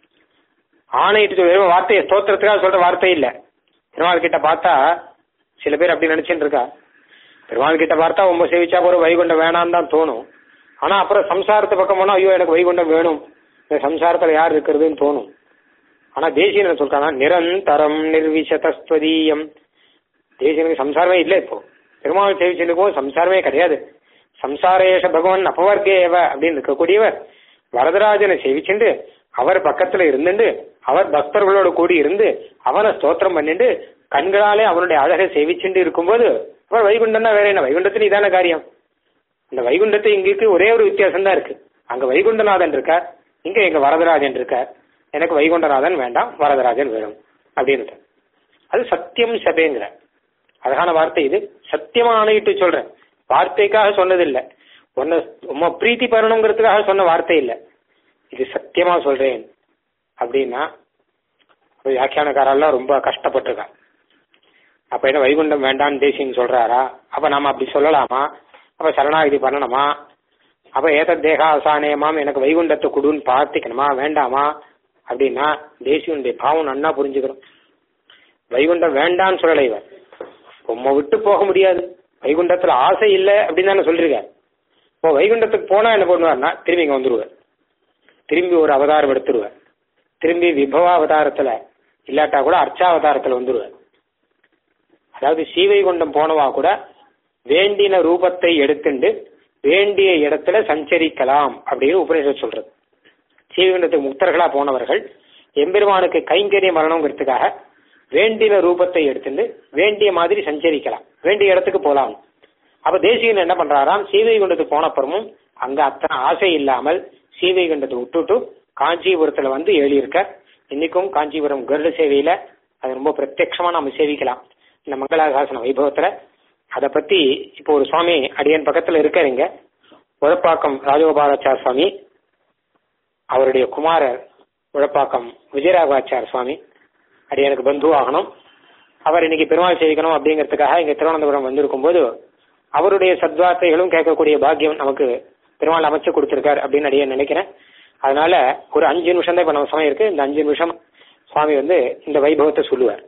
ஆணையிட்டு சொல்ற வெறும் வார்த்தையை ஸ்தோத்திரத்துக்காக சொல்ற வார்த்தை இல்ல பெருமாள் கிட்ட பார்த்தா சில பேர் அப்படி நினைச்சுட்டு இருக்கா பெருமாள் கிட்ட பார்த்தா ரொம்ப சேவிச்சா போற வைகுண்டம் வேணாம் தான் தோணும் ஆனா அப்புறம் சம்சாரத்து பக்கம் போனா ஐயோ எனக்கு வைகுண்டம் வேணும் இந்த சம்சாரத்துல யார் இருக்கிறதுன்னு தோணும் ஆனா தேசியன் என்ன சொல்றாங்க நிரந்தரம் நிர்விசதஸ்வதீயம் தேசியனுக்கு சம்சாரமே இல்லை இப்போ பெருமாள் சேவிச்சுருக்கோம் சம்சாரமே கிடையாது சம்சாரேஷ பகவான் அப்பவர்க்கேவ அப்படின்னு இருக்கக்கூடியவர் வரதராஜனை சேவிச்சுண்டு அவர் பக்கத்துல இருந்துட்டு அவர் பக்தர்களோட கூடி இருந்து அவனை ஸ்தோத்திரம் பண்ணிட்டு கண்களாலே அவனுடைய அழகை சேவிச்சுட்டு இருக்கும்போது அவர் வைகுண்டம் தான் வேற என்ன வைகுண்டத்துல இதான காரியம் இந்த வைகுண்டத்தை இங்க இருக்கு ஒரே ஒரு வித்தியாசம் தான் இருக்கு அங்க வைகுண்டநாதன் இருக்கார் இங்க எங்க வரதராஜன் இருக்கார் எனக்கு வைகுண்டநாதன் வேண்டாம் வரதராஜன் வேணும் அப்படின்னு அது சத்தியம் சபேங்கிற அழகான வார்த்தை இது சத்தியமா ஆணையிட்டு சொல்றேன் வார்த்தைக்காக சொன்னதில்லை உன்னை உம்ம பிரீத்தி பெறணுங்கிறதுக்காக சொன்ன வார்த்தை இல்லை இது சத்தியமா சொல்றேன் அப்படின்னா வியாக்கியானக்காரெல்லாம் ரொம்ப கஷ்டப்பட்டிருக்கா அப்ப என்ன வைகுண்டம் வேண்டான்னு தேசின்னு சொல்றாரா அப்ப நாம அப்படி சொல்லலாமா அப்ப சரணாகிதி பண்ணணுமா அப்ப ஏத தேகா அசானேமாம் எனக்கு வைகுண்டத்தை கொடுன்னு பார்த்திக்கணுமா வேண்டாமா அப்படின்னா தேசியனுடைய பாவம் நன்னா புரிஞ்சுக்கிறோம் வைகுண்டம் வேண்டான்னு சொல்லலை இவர் உம்மை விட்டு போக முடியாது வைகுண்டத்துல ஆசை இல்லை அப்படின்னு தானே சொல்லிருக்கார் இப்போ வைகுண்டத்துக்கு போனா என்ன பண்ணுவார்னா திரும்பி இங்க வந்துருவார் திரும்பி ஒரு அவதாரம் எடுத்துருவார் திரும்பி விபவ அவதாரத்துல இல்லாட்டா கூட அர்ச்சாவதாரத்துல வந்துருவார் அதாவது சீவைகுண்டம் போனவா கூட வேண்டின ரூபத்தை எடுத்துண்டு வேண்டிய இடத்துல சஞ்சரிக்கலாம் அப்படின்னு உபநிஷத் சொல்றது சீவைகுண்டத்துக்கு முக்தர்களா போனவர்கள் எம்பெருமானுக்கு கைங்கரியம் வரணுங்கிறதுக்காக வேண்டின ரூபத்தை எடுத்துட்டு வேண்டிய மாதிரி சஞ்சரிக்கலாம் வேண்டிய இடத்துக்கு போலாம் அப்ப தேசியன் என்ன பண்றாராம் சீவைகுண்டத்துக்கு போன அப்புறமும் அங்க அத்தனை ஆசை இல்லாமல் சீவைகுண்டத்தை விட்டுட்டு காஞ்சிபுரத்துல வந்து எழுதியிருக்க இன்னைக்கும் காஞ்சிபுரம் கருட சேவையில அது ரொம்ப பிரத்யட்சமா நம்ம சேவிக்கலாம் இந்த மங்களாசாசன வைபவத்துல அதை பத்தி இப்போ ஒரு சுவாமி அடியன் பக்கத்துல இருக்காருங்க உழப்பாக்கம் ராஜகோபாலாச்சார சுவாமி அவருடைய குமாரர் உழப்பாக்கம் விஜயராகவாச்சார சுவாமி அடியனுக்கு பந்து ஆகணும் அவர் இன்னைக்கு பெருமாள் சேவிக்கணும் அப்படிங்கிறதுக்காக இங்க திருவனந்தபுரம் வந்திருக்கும் போது அவருடைய சத்வார்த்தைகளும் கேட்கக்கூடிய பாக்கியம் நமக்கு பெருமாள் அமைச்சு கொடுத்திருக்காரு அப்படின்னு அடியே நினைக்கிறேன் அதனால ஒரு அஞ்சு நிமிஷம் தான் இப்ப நம்ம சமயம் இருக்கு இந்த அஞ்சு நிமிஷம் சுவாமி வந்து இந்த வைபவத்தை சொல்லுவார்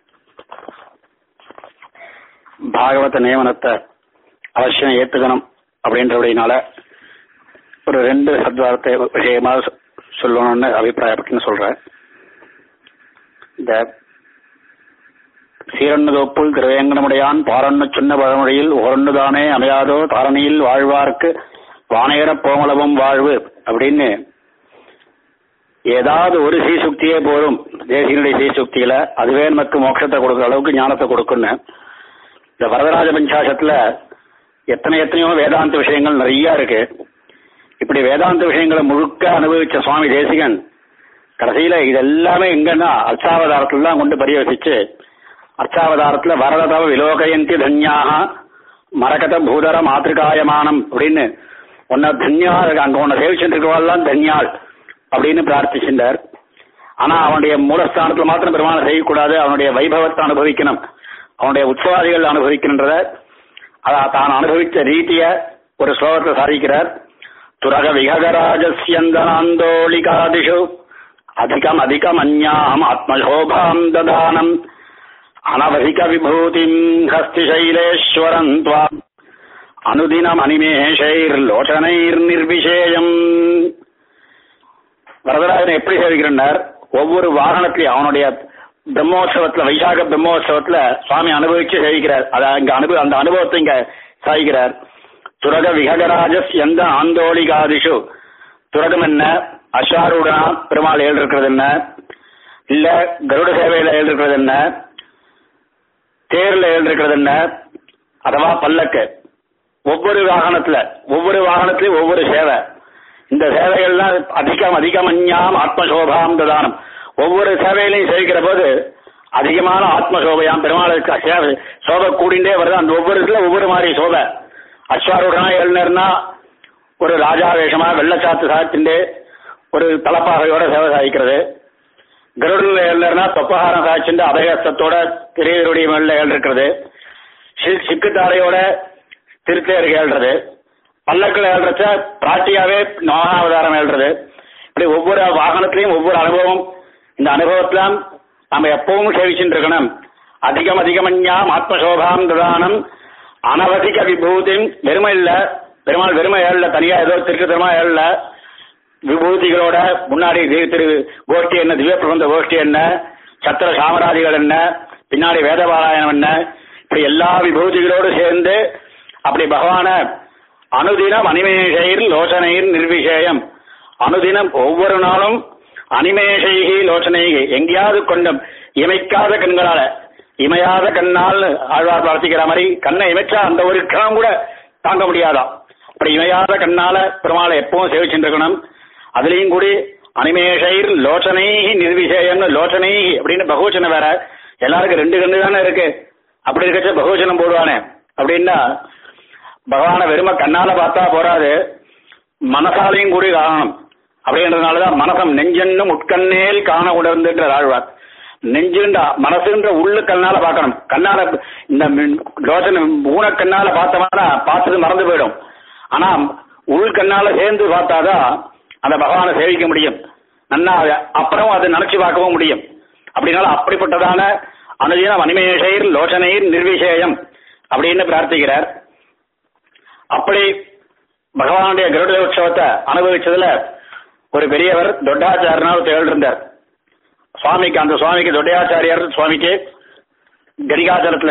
பாகவத நியமனத்தை அவசியம் ஏத்துக்கணும் அப்படின்றபடினால ஒரு ரெண்டு சத்வார்த்தை விஷயமா சொ- சொல்லணும்னு அபிப்பிராயப்பட்டுன்னு சொல்றேன் இந்த சீரண்ணுதோப்புள் திருவேங்கடமுடையான் பாரண்ணு சொன்ன பழமொழியில் உரண்ணுதானே அமையாதோ தாரணியில் வாழ்வார்க்கு வானேரப் போமளவும் வாழ்வு அப்படின்னு ஏதாவது ஒரு சீசுக்தியே போதும் தேசியனுடைய சீசுக்தியில அதுவே நமக்கு மோட்சத்தை கொடுக்குற அளவுக்கு ஞானத்தை கொடுக்குன்னு இந்த வரதராஜ பஞ்சாசத்துல எத்தனை எத்தனையோ வேதாந்த விஷயங்கள் நிறைய இருக்கு இப்படி வேதாந்த விஷயங்களை முழுக்க அனுபவிச்ச சுவாமி தேசிகன் கடைசியில இதெல்லாமே எங்கன்னா அர்ச்சாவதாரத்துல தான் கொண்டு பரியோசிச்சு அர்ச்சாவதாரத்துல வரததவ விலோகயந்தி தன்யாக மரகத பூதர மாத்திருக்காயமானம் அப்படின்னு உன்னை தன்யா அங்க உன்னை சேவிச்சுருக்கவாள்லாம் தன்யாள் அப்படின்னு பிரார்த்திச்சிருந்தார் ஆனா அவனுடைய மூலஸ்தானத்துல மாத்திரம் பெருமாளை செய்யக்கூடாது அவனுடைய வைபவத்தை அனுபவிக்கணும் அவனுடைய உற்சவாதிகள் அனுபவிக்கின்றத அத தான் அனுபவிச்ச ரீதிய ஒரு ஸ்லோகத்தை சாதிக்கிறார் துரக விககராஜஸ்யந்தனாந்தோளிகாதிஷு அதிகம் அதிகம் அந்யாம் ஆத்மசோபாம் ததானம் அனவதிக விபூதிம் ஹஸ்திசைலேஸ்வரம் துவாம் அனுதினம் அனிமேஷைர்லோச்சனைர் நிர்விஷேயம் வரதராஜனை எப்படி சேவிக்கிறார் ஒவ்வொரு வாகனத்திலையும் அவனுடைய பிரம்மோற்சவத்துல வைசாக பிரம்மோற்சவத்துல சுவாமி அனுபவிச்சு சேவிக்கிறார் அத அங்க அனுபவ அந்த அனுபவத்தை இங்க சாய்கிறார் துரக விககராஜஸ் எந்த ஆந்தோளிகாதிஷு துரகம் என்ன அஷாரூடனா பெருமாள் ஏழு இருக்கிறது என்ன இல்ல கருட சேவையில ஏழு இருக்கிறது என்ன தேர்ல ஏழு இருக்கிறது என்ன அதுவா பல்லக்கு ஒவ்வொரு வாகனத்துல ஒவ்வொரு வாகனத்திலையும் ஒவ்வொரு சேவை இந்த சேவைகள்லாம் அதிகம் அதிகம் அஞ்ஞாம் ஆத்மசோபாம் பிரதானம் ஒவ்வொரு சேவையிலையும் சேவிக்கிற போது அதிகமான ஆத்மசோபையாம் பெருமாளுக்கு சேவை சோபை கூடிண்டே வருது அந்த ஒவ்வொரு இதுல ஒவ்வொரு மாதிரி சோபை அஸ்வாரூடனா எழுநர்னா ஒரு ராஜா வேஷமா வெள்ளச்சாத்து சாத்திண்டு ஒரு தலப்பாகையோட சேவை சாதிக்கிறது கருடன்ல எழுநர்னா தொப்பகாரம் சாய்ச்சிண்டு அபயஸ்தத்தோட திரையருடைய மேல இருக்கிறது சிக்குத்தாரையோட திருத்தேருக்கு ஏழ்றது பல்லக்கில் ஏழ்றச்ச பிராட்டியாவே நோகாவதாரம் ஏழ்றது இப்படி ஒவ்வொரு வாகனத்திலையும் ஒவ்வொரு அனுபவம் இந்த அனுபவத்துல நம்ம எப்பவும் சேவிச்சுட்டு இருக்கணும் அதிகம் அதிகமன்யாம் ஆத்மசோபாம் பிரதானம் அனவதிக விபூதியும் வெறுமை இல்ல பெருமாள் வெறுமை ஏழல தனியா ஏதோ திருக்கத்தனமா ஏழல விபூதிகளோட முன்னாடி திரு- திரு கோஷ்டி என்ன திவ்ய பிரபந்த கோஷ்டி என்ன சத்திர சாமராதிகள் என்ன பின்னாடி வேதபாராயணம் என்ன இப்படி எல்லா விபூதிகளோடு சேர்ந்து அப்படி பகவான அனுதினம் அனிமேஷைர் லோசனைர் நிர்விஷேயம் அனுதினம் ஒவ்வொரு நாளும் அனிமேஷைகி லோசனைகி எங்கேயாவது கொண்டம் இமைக்காத கண்களால இமையாத கண்ணால் ஆழ்வார் பிரார்த்திக்கிற மாதிரி கண்ணை இமைச்சா அந்த ஒரு கணம் கூட தாங்க முடியாதாம் அப்படி இமையாத கண்ணால பெருமாளை எப்பவும் சேவிச்சுட்டு இருக்கணும் அதுலயும் கூடி அனிமேஷைர் லோச்சனைகி நிர்விஷேயம்னு லோச்சனைகி அப்படின்னு பகுவச்சனம் வேற எல்லாருக்கும் ரெண்டு கண்ணு தானே இருக்கு அப்படி இருக்கச்ச பகுவச்சனம் போடுவானே அப்படின்னா பகவானை வெறும கண்ணால பார்த்தா போறாது மனசாலையும் கூடி காணணும் அப்படின்றதுனாலதான் மனசம் நெஞ்சென்னும் உட்கண்ணேல் காண உணர்ந்துன்ற ஆழ்வார் நெஞ்சுன்ற மனசுன்ற உள்ளு கண்ணால பார்க்கணும் கண்ணால இந்த மின்- லோசனை ஊன கண்ணால பார்த்தோம்னா பார்த்தது மறந்து போயிடும் ஆனா உள் கண்ணால சேர்ந்து பார்த்தாதான் அந்த பகவானை சேவிக்க முடியும் நன்னா அத- அப்புறம் அதை நினைச்சு பார்க்கவும் முடியும் அப்படினால அப்படிப்பட்டதான அனுதினம் அனிமேஷைர் லோசனைர் நிர்விஷேயம் அப்படின்னு பிரார்த்திக்கிறார் அப்படி பகவானுடைய கருட உற்சவத்தை அனுபவிச்சதுல ஒரு பெரியவர் தொட்டாச்சாரியனா ஒருத்தர் இருந்தார் சுவாமிக்கு அந்த சுவாமிக்கு தொட்டையாச்சாரியார் சுவாமிக்கு கடிகாச்சலத்துல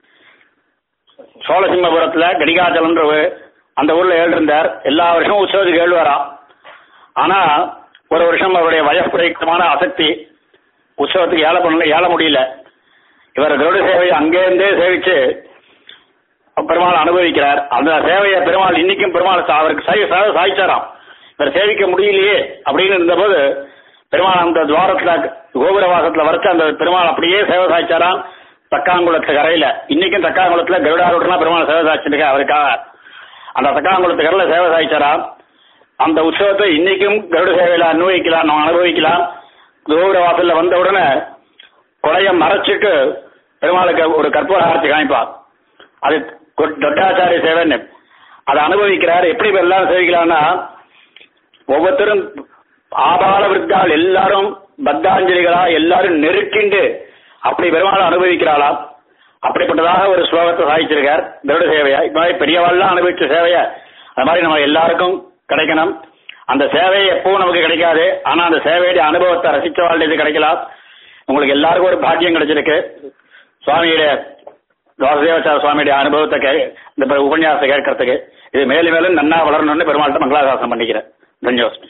சோழசிம்மபுரத்துல கடிகாச்சலம்ன்ற ஒரு- அந்த ஊர்ல எழுந்தார் எல்லா வருஷமும் உற்சவத்துக்கு எழுவாராம் ஆனா ஒரு வருஷம் அவருடைய வயப்பிரயுக்தமான அசக்தி உற்சவத்துக்கு ஏழை பண்ணல ஏழ முடியல இவர் கருட சேவையை அங்கேருந்தே சேவிச்சு பெருமாள் அனுபவிக்கிறார் அந்த சேவையை பெருமாள் இன்னைக்கும் பெருமாள் சா- அவருக்கு சாய் சா- சாய்ச்சாராம் இவர் சேவிக்க முடியலையே அப்படின்னு இருந்தபோது பெருமாள் அந்த துவாரத்துல கோபுர வாசத்துல வரைச்சு அந்த பெருமாள் அப்படியே சேவை சாய்ச்சாராம் தக்காங்குளத்து கரையில இன்னைக்கும் தக்காங்குளத்துல கருடாருடனா பெருமாள் சேவை சாய்ச்சிருக்க அவருக்காக அந்த தக்காங்குளத்து கரையில சேவை சாய்ச்சாராம் அந்த உற்சவத்தை இன்னைக்கும் கருட சேவையில அனுபவிக்கலாம் நம்ம அனுபவிக்கலாம் கோபுர வாசல்ல வந்த உடனே கொலைய மறைச்சிட்டு பெருமாளுக்கு ஒரு கற்பூர ஆரத்தி காமிப்பார் அது கொ- தொட்டாச்சாரிய சேவைன்னு அதை அனுபவிக்கிறார் எப்படி இப்ப எல்லாரும் சேவிக்கலாம்னா ஒவ்வொருத்தரும் ஆபால விருத்தாள் எல்லாரும் பத்தாஞ்சலிகளா எல்லாரும் நெருக்கிண்டு அப்படி பெருமாளை அனுபவிக்கிறாளாம் அப்படிப்பட்டதாக ஒரு ஸ்லோகத்தை சாதிச்சிருக்கார் கருட சேவையா இப்ப மாதிரி பெரியவாள்லாம் அனுபவிச்ச சேவையா அது மாதிரி நம்ம எல்லாருக்கும் கிடைக்கணும் அந்த சேவை எப்பவும் நமக்கு கிடைக்காது ஆனா அந்த சேவையுடைய அனுபவத்தை ரசிச்ச வாழ்க்கை கிடைக்கலாம் உங்களுக்கு எல்லாருக்கும் ஒரு பாக்கியம் கிடைச்சிருக்கு சுவாமியுடைய வாசுதேவாச்சார சுவாமியுடைய அனுபவத்தை கே இந்த ப- உபன்யாசத்தை கேட்கறதுக்கு இது மேலும் மேலும் நன்னா வளரணும்னு பெருமாள்கிட்ட மங்களாசாசனம் பண்ணிக்கிறேன் தன்யோஸ்மி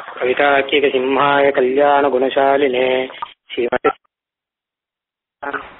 कवितार्किकसिंहाय कल्याणगुणशालिने श्रीमते